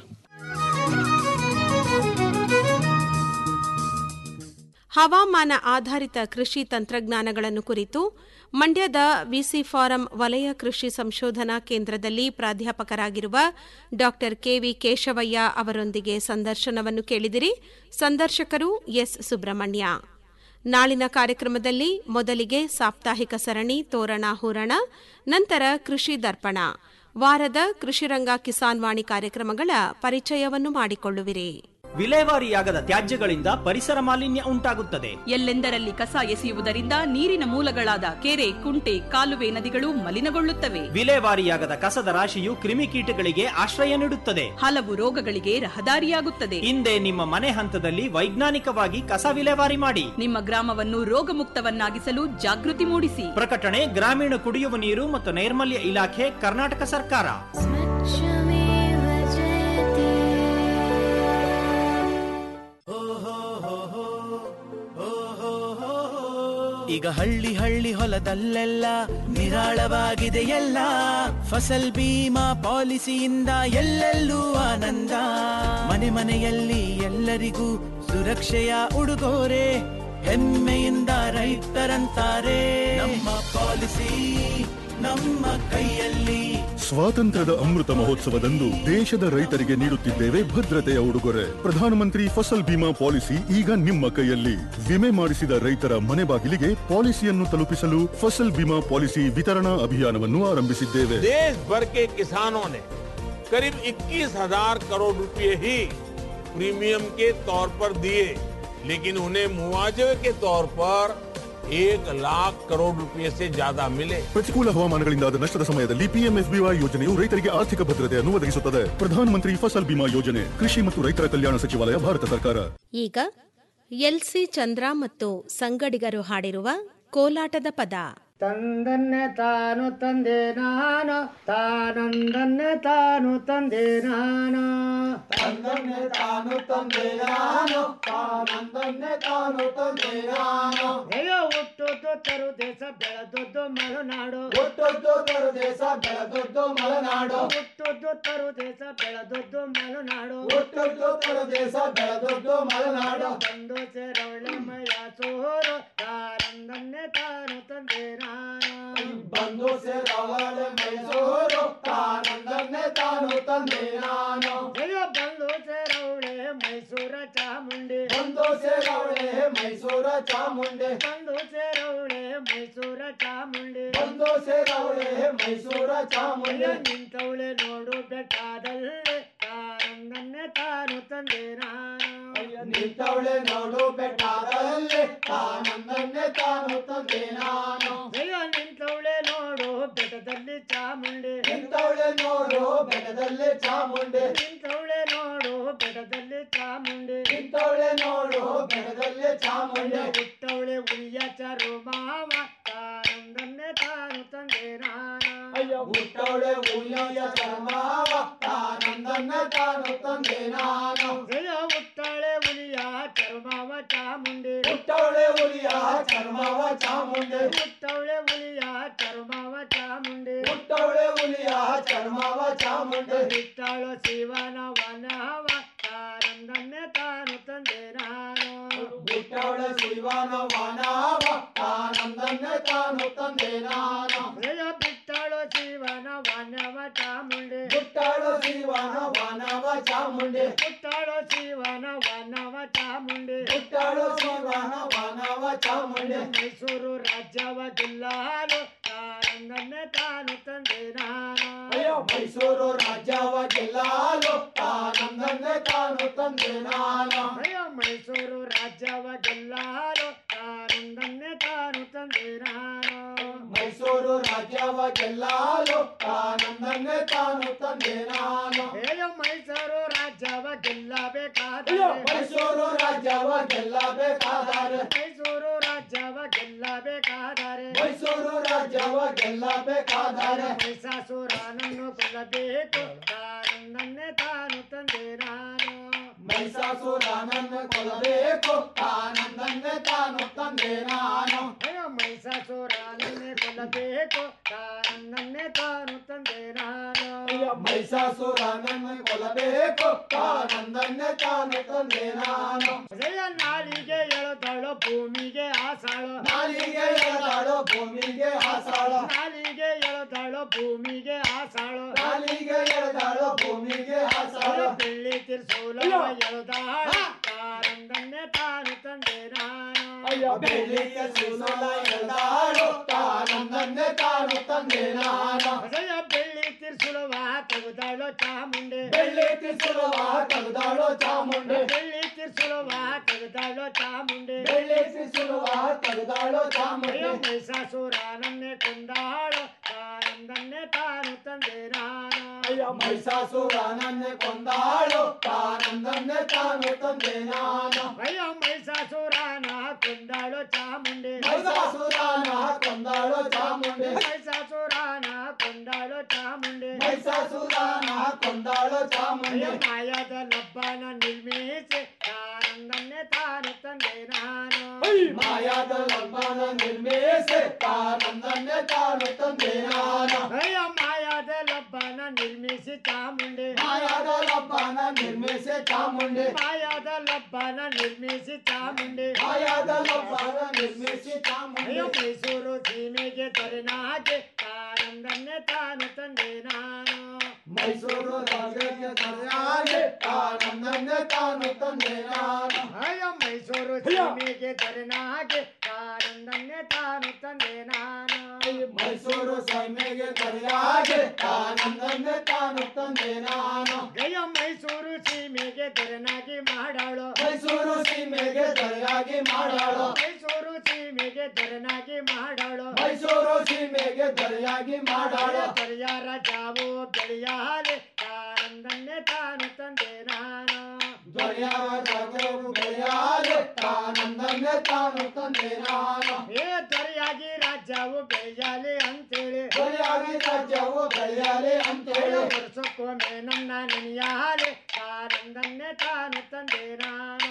ಹವಾಮಾನ ಆಧಾರಿತ ಕೃಷಿ ತಂತ್ರಜ್ಞಾನಗಳನ್ನು ಕುರಿತು ಮಂಡ್ಯದ ವಿಸಿ ಫಾರಂ ವಲಯ ಕೃಷಿ ಸಂಶೋಧನಾ ಕೇಂದ್ರದಲ್ಲಿ ಪ್ರಾಧ್ಯಾಪಕರಾಗಿರುವ ಡಾಕ್ಟರ್ ಕೆವಿ ಕೇಶವಯ್ಯ ಅವರೊಂದಿಗೆ ಸಂದರ್ಶನವನ್ನು ಕೇಳಿದಿರಿ ಸಂದರ್ಶಕರು ಎಸ್ ಸುಬ್ರಹ್ಮಣ್ಯ ನಾಳಿನ ಕಾರ್ಯಕ್ರಮದಲ್ಲಿ ಮೊದಲಿಗೆ ಸಾಪ್ತಾಹಿಕ ಸರಣಿ ತೋರಣ ಹೂರಣ ನಂತರ ಕೃಷಿ ದರ್ಪಣ ವಾರದ ಕೃಷಿರಂಗ ಕಿಸಾನ್ ವಾಣಿ ಕಾರ್ಯಕ್ರಮಗಳ ಪರಿಚಯವನ್ನು ಮಾಡಿಕೊಳ್ಳುವಿರಿ ವಿಲೇವಾರಿಯಾಗದ ತ್ಯಾಜ್ಯಗಳಿಂದ ಪರಿಸರ ಮಾಲಿನ್ಯ ಉಂಟಾಗುತ್ತದೆ ಎಲ್ಲೆಂದರಲ್ಲಿ ಕಸ ಎಸೆಯುವುದರಿಂದ ನೀರಿನ ಮೂಲಗಳಾದ ಕೆರೆ ಕುಂಟೆ ಕಾಲುವೆ ನದಿಗಳು ಮಲಿನಗೊಳ್ಳುತ್ತವೆ ವಿಲೇವಾರಿಯಾಗದ ಕಸದ ರಾಶಿಯು ಕ್ರಿಮಿಕೀಟಗಳಿಗೆ ಆಶ್ರಯ ನೀಡುತ್ತದೆ ಹಲವು ರೋಗಗಳಿಗೆ ರಹದಾರಿಯಾಗುತ್ತದೆ ಹಿಂದೆ ನಿಮ್ಮ ಮನೆ ಹಂತದಲ್ಲಿ ವೈಜ್ಞಾನಿಕವಾಗಿ ಕಸ ವಿಲೇವಾರಿ ಮಾಡಿ ನಿಮ್ಮ ಗ್ರಾಮವನ್ನು ರೋಗಮುಕ್ತವನ್ನಾಗಿಸಲು ಜಾಗೃತಿ ಮೂಡಿಸಿ ಪ್ರಕಟಣೆ ಗ್ರಾಮೀಣ ಕುಡಿಯುವ ನೀರು ಮತ್ತು ನೈರ್ಮಲ್ಯ ಇಲಾಖೆ ಕರ್ನಾಟಕ ಸರ್ಕಾರ ಈಗ ಹಳ್ಳಿ ಹಳ್ಳಿ ಹೊಲದಲ್ಲೆಲ್ಲ ನಿರಾಳವಾಗಿದೆ ಎಲ್ಲ ಫಸಲ್ ಬೀಮಾ ಪಾಲಿಸಿಯಿಂದ ಎಲ್ಲೆಲ್ಲೂ ಆನಂದ ಮನೆ ಮನೆಯಲ್ಲಿ ಎಲ್ಲರಿಗೂ ಸುರಕ್ಷೆಯ ಉಡುಗೊರೆ ಹೆಮ್ಮೆಯಿಂದ ರೈತರಂತಾರೆ ನಮ್ಮ ಪಾಲಿಸಿ ನಮ್ಮ ಕೈಯಲ್ಲಿ ಸ್ವಾತಂತ್ರ್ಯದ ಅಮೃತ ಮಹೋತ್ಸವದಂದು ದೇಶದ ರೈತರಿಗೆ ನೀಡುತ್ತಿದ್ದೇವೆ ಭದ್ರತೆಯ ಉಡುಗೊರೆ ಪ್ರಧಾನಮಂತ್ರಿ ಫಸಲ್ ಬಿಮಾ ಪಾಲಿಸಿ ಈಗ ನಿಮ್ಮ ಕೈಯಲ್ಲಿ ವಿಮೆ ಮಾಡಿಸಿದ ರೈತರ ಮನೆ ಬಾಗಿಲಿಗೆ ಪಾಲಿಸಿಯನ್ನು ತಲುಪಿಸಲು ಫಸಲ್ ಬಿಮಾ ಪಾಲಿಸಿ ವಿತರಣಾ ಅಭಿಯಾನವನ್ನು ಆರಂಭಿಸಿದ್ದೇವೆ देश भर के किसानों ने करीब 21,000 करोड़ रुपए ही प्रीमियम के तौर पर दिए लेकिन उन्हें मुआवजे के तौर पर एक लाख करोड़ रुपए से ज्यादा मिले ಪ್ರತಿಕೂಲ ಹವಾಮಾನಗಳಿಂದಾದ ನಷ್ಟದ ಸಮಯದಲ್ಲಿ ಪಿಎಂಎಸ್ಬಿವೈ ಯೋಜನೆಯು ರೈತರಿಗೆ ಆರ್ಥಿಕ ಭದ್ರತೆಯನ್ನು ಒದಗಿಸುತ್ತದೆ ಪ್ರಧಾನಮಂತ್ರಿ ಫಸಲ್ ಬಿಮಾ ಯೋಜನೆ ಕೃಷಿ ಮತ್ತು ರೈತರ ಕಲ್ಯಾಣ ಸಚಿವಾಲಯ ಭಾರತ ಸರ್ಕಾರ ಈಗ ಎಲ್ಸಿ ಚಂದ್ರ ಮತ್ತು ಸಂಗಡಿಗರು ಹಾಡಿರುವ ಕೋಲಾಟದ ಪದ ತಂದನ್ನೆ ತಾನು ತಂದೆ ನಾನು ತಾನಂದನ್ನೆ ತಾನು ತಂದೆ ನಾನು ತಂದನ್ನೆ ತಾನು ತಂದೆ ನಾನು ತಾನಂದನ್ನೆ ತಾನು ತಂದೆ ನಾನು ಅಯ್ಯೋ ಹುಟ್ಟುದು ತರು ದೇಶ ಬೆಳೆದದ್ದು ಮಲೆನಾಡು ಹುಟ್ಟುದು ತರು ದೇಶ ಬೆಳೆದದ್ದು ಮಲೆನಾಡು ಹುಟ್ಟುದು ತರು ದೇಶ ಬೆಳೆದದ್ದು ಮಲೆನಾಡು ಹುಟ್ಟುದು ತರು ದೇಶ ಬೆಳೆದದ್ದು ಮಲೆನಾಡು ಬಂದು ಸೇರವಳೆ ಮಯ ಸೋರು ತಾನಂದನ್ನೇ ತಾನು ತಂದೆ ನಾನು ಬಂದು ಸೇರವಳೆ ಮೈಸೂರು ತಾನಂದನ್ನೇ ತಾನು ತಂದೆ ನಾನು ಅಯ್ಯೋ ಬಂದು ಸೇರವಳೆ ಮೈಸೂರ ಚಾಮುಂಡಿ ಬಂದು ಸೇರವಳೆ ಮೈಸೂರ ಚಾಮುಂಡಿ ಬಂದು ಸೇರವಳೆ ಮೈಸೂರ ಚಾಮುಂಡಿ ಬಂದು ಸೇರವಳೆ ಮೈಸೂರ ಚಾಮುಂಡಿ ನಿಂತವಳೆ ನೋಡು ಬೆಟ್ಟದಲ್ಲಿ ತಾನಂದನ್ನೇ ತಾನು ತಂದೆ ನಾನು ನಿಂತವಳೆ ನೋಡು ಬೆಟ್ಟದಲ್ಲಿ ತಾನಂದನ್ನೇ ತಾನು ತಂದೆ ನಾನು ಅಯ್ಯೋ ನಿಂತವಳೆ ನೋಡು ಬೆಟ್ಟದಲ್ಲಿ ಚಾಮುಂಡಿ ನಿಂತವಳೆ ನೋಡು ಬೆಟ್ಟದಲ್ಲಿ ಚಾಮುಂಡಿ ನಿಂತವಳೆ ನೋಡು ಬೆಟ್ಟದಲ್ಲಿ ಚಾಮುಂಡಿ ನಿಂತವಳೆ ನೋಡು ಬೆಟ್ಟದಲ್ಲಿ ಚಾಮುಂಡಿ ಹುಟ್ಟವಳೆ ಉಯ್ಯ ಚರು ಮಾವ ತಾನಂದನ್ನೇ ತಾನು ತಂದೆ ನಾನು ಅಯ್ಯೋ ಹುಟ್ಟವಳೆ ಉಯ್ಯ ಚರ್ಮಾವ ತಾನಂದನ್ನೇ ತಾನು ತಂದೆ ನಾನು ಅಯ್ಯೋ ಹುಟ್ಟವಳೆ ಉಲಿಯ ಚರ್ಮಾವ ಚಾಮುಂಡಿ ಹುಟ್ಟವಳೆ ಉಲಿಯ ಚರ್ಮಾವ ಚಾಮುಂಡಿ ಹುಟ್ಟವಳೆ ಉಲಿಯ ಚರ್ಮಾವ ಚಾಮುಂಡಿ ಹುಟ್ಟವಳೆ ಉಲಿಯ ಚರ್ಮಾವ ಚಾಮುಂಡಿ ಹುಟ್ಟವಳು ಶಿವನ ವನವ ತಾನಂದನ್ನೇ ತಾನು ತಂದೆ ನಾನು ಹುಟ್ಟವಳ ಶಿವನ ವನವ ತಾನಂದನ್ನೇ ತಾನು ತಂದೆ ನಾನು ಬಿಟ್ಟಳು ಶಿವನ ವನವ ಚಾಮುಂಡಿ ಬಿಟ್ಟಳು ಶಿವನ ವನವ ಚಾಮುಂಡಿ ಬಿಟ್ಟಳು ಶಿವನ ವನವ ಚಾಮುಂಡಿ ಬಿಟ್ಟಳು ಶಿವನ ವನವ ಚಾಮುಂಡಿ ಮೈಸೂರು ರಾಜ್ಯವ ಗೆಲ್ಲಾಲು ತಾನಂದನ್ನೇ ತಾನು ತಂದೆ ನಾನು ಅಯ್ಯೋ ಮೈಸೂರು ರಾಜ್ಯವ ಗೆಲ್ಲಾಲು ತಾನಂದನ್ನೇ ತಾನು ತಂದೆ ನಾನು ಅಯ್ಯೋ ಮೈಸೂರು ರಾಜ್ಯವ ಗೆಲ್ಲಾಲು ತಾನಂದನ್ನೇ ತಾನು ತಂದೆ ನಾನು ಮೈಸೂರು ರಾಜ್ಯವ ಗೆಲ್ಲಾಲು ತಾನಂದನ್ನೇ ತಾನು ತಂದೆ ನಾನು ಅಯ್ಯೋ ಮೈಸೂರು ರಾಜ್ಯವ ಗೆಲ್ಲಬೇಕಾದರೆ ಮೈಸೂರು ರಾಜ್ಯವ ಗೆಲ್ಲಬೇಕಾದರೆ ಮೈಸೂರು ರಾಜ್ಯವ ಗೆಲ್ಲಬೇಕಾದರೆ ಮೈಸೂರು ರಾಜ್ಯವ ಗೆಲ್ಲಬೇಕಾದರೆ ಮೈಸಾಸುರನನ್ನು ಕೊಲ್ಲಬೇಕು ತಾನಂದನ್ನೇ ತಾನು ತಂದೆ ನಾನು ಮೈಸಾಸುರನನ್ನು ಕೊಲ್ಲಬೇಕು ತಾನಂದನ್ನೇ ತಾನು ತಂದೆ ನಾನು ಅಯ್ಯೋ ಮೈಸಾಸುರನನ್ನೇ ಕೊಲ್ಲಬೇಕು ತಾನಂದನ್ನೇ ತಾನು ತಂದೆ ನಾನು ಅಯ್ಯೋ ಮೈಸಾಸುರನನ್ನು ಕೊಲ್ಲಬೇಕು ತಾನಂದನ್ನೇ ತಾನು ತಂದೆ ನಾನು ಅಯ್ಯ ನಾಲಿಗೆ ಎಳೆದಾಳು ಭೂಮಿಗೆ ಆಸಾಳು ನಾಲಿಗೆ ಎಳೆದಾಳು ಭೂಮಿಗೆ ಆಸಾಳು ನಾಲಿಗೆ ಎಳೆದಾಳು ಭೂಮಿಗೆ ಆಸಾಳು ನಾಲಿಗೆ ಎಳೆದಾಳು ಭೂಮಿಗೆ ಆಸಾಳು ಬೆಳ್ಳಿ ತಿರ್ಸೋಲ ಎಳೆದಾಳು ತಾನಂದನ್ನೇ ತಾನು ತಂದೆ ನಾನು ಅಯ್ಯೋ ಬೆಳ್ಳಿ ತಿರ್ಸೋಲ ಎಳೆದಾಳು ತಾನಂದನ್ನೇ ತಾನು ತಂದೆ ನಾನು ಅಯ್ಯ ಬೆಳ್ಳಿ ತಿರ್ಸುಳುವ ತೆಗೆದಾಳು ಚಾಮುಂಡಿ ಬೆಳ್ಳಿ ತಿರ್ಸುಳುವ ತೆಗೆದಾಳು ಚಾಮುಂಡಿ ಬೆಳ್ಳಿ ತಿರ್ಸುಳುವ ತೆಗೆದಾಳು ಚಾಮುಂಡಿ ಬೆಳ್ಳಿ ತಿರ್ಸುಳುವ ತೆಗೆದಾಳು ಚಾಮುಂಡಿ ಮೈಸಾಸುರನನ್ನೇ ಕೊಂದಾಳು ತಾನಂದನ್ನೇ ತಾನು ತಂದೆ ನಾನು ಅಯ್ಯ ಮೈಸಾಸುರನನ್ನೇ ಕೊಂದಾಳು ತಾನಂದನ್ನೇ ತಾನು ತಂದೆ ನಾನು ಅಯ್ಯ ಮೈಸಾಸುರನ ಕೊಂದಾಳು ಚಾಮುಂಡಿ ಮೈಸಾಸುರನ ಕೊಂದಾಳು ಚಾಮುಂಡಿ ಮೈಸಾಸುರನ ಕೊಂದಾಳು ಚಾಮುಂಡಿ ಮೈಸಾಸುರನ ಕೊಂದಾಳು ಚಾಮುಂಡಿ ಮಾಯದ ಲಬ್ಬನ ನಿರ್ಮಿಸಿ ತಾನಂದನ್ನೇ ತಾನು ತಂದೆ ನಾನು ಮಾಯದ ಲಬ್ಬನ ನಿರ್ಮಿಸಿ ತಾನಂದನ್ನೇ ತಾನು ತಂದೆ ನಾನು ಅಯ್ಯ ಮಾಯದ ಲಬ್ಬನ ನಿರ್ಮಿಸಿ ಚಾಮುಂಡಿ ಮಾಯದ ಲಬ್ಬನ ನಿರ್ಮಿಸಿ ಚಾಮುಂಡಿ ಮಾಯದ ಲಬ್ಬನ ನಿರ್ಮಿಸಿ ಚಾಮುಂಡಿ ಮಾಯದ ಲಬ್ಬನ ನಿರ್ಮಿಸಿ ಚಾಮುಂಡಿ ಅಯ್ಯೋ ಮೈಸೂರು ಸೀಮೆಗೆ ತೊರೆನಾಗೆ ತಾನಂದನ್ನೇ ತಾನು ತಂದೆ ನಾನು ಮೈಸೂರು ರಾಜ್ಯಕ್ಕೆ ತೊರೆಯಾಗೆ ತಾನಂದನ್ನೇ ತಾನು ತಂದೆ ನಾನು ಅಯ್ಯೋ ಮೈಸೂರು ಸೀಮೆಗೆ ತೊರೆನಾಗೆ ತಾನಂದನ್ನೇ ತಾನು ತಂದೆ ನಾನು ಮೈಸೂರು ಸೀಮೆಗೆ ತೊರೆಯಾಗೆ ತಾನಂದನ್ನೇ ತಾನು ತಂದೆ ನಾನು ಅಯ್ಯೋ ಮೈಸೂರು ಸೀಮೆಗೆ ದೊರೆನಾಗಿ ಮಾಡಾಳು ಮೈಸೂರು ಸೀಮೆಗೆ ದೊರೆಯಾಗಿ ಮಾಡಾಳು ಮೈಸೂರು ಸೀಮೆಗೆ ದೊರೆನ ಸೀಮೆಗೆ ದೊರೆಯಾಗಿ ಮಾಡಾಳ ದೊರೆಯ ರಾಜಾವು ಬೆಳೆಯಾಲೆ ತಾನಂದನ್ನೇ ತಾನು ತಂದೆ ನಾನು ದೊರೆಯ ರಾಜಾವು ಬೆಳೆಯಾಲೆ ತಾನಂದನ್ನೇ ತಾನು ತಂದೆ ನಾನು ಏ ದೊರೆಯಾಗಿ ರಾಜ್ಯವು ಬೆಳೆಯಲಿ ಅಂತೇಳಿ ದೊರೆಯಾಗಿ ರಾಜ್ಯವು ಬೆಳೆಯಲಿ ಅಂತೇಳಿ ವರ್ಷಕ್ಕೊಮ್ಮೆ ನನ್ನ ನೆನೆಯಾಲೆ ತಾನಂದನ್ನೇ ತಾನು ತಂದೆ ನಾನು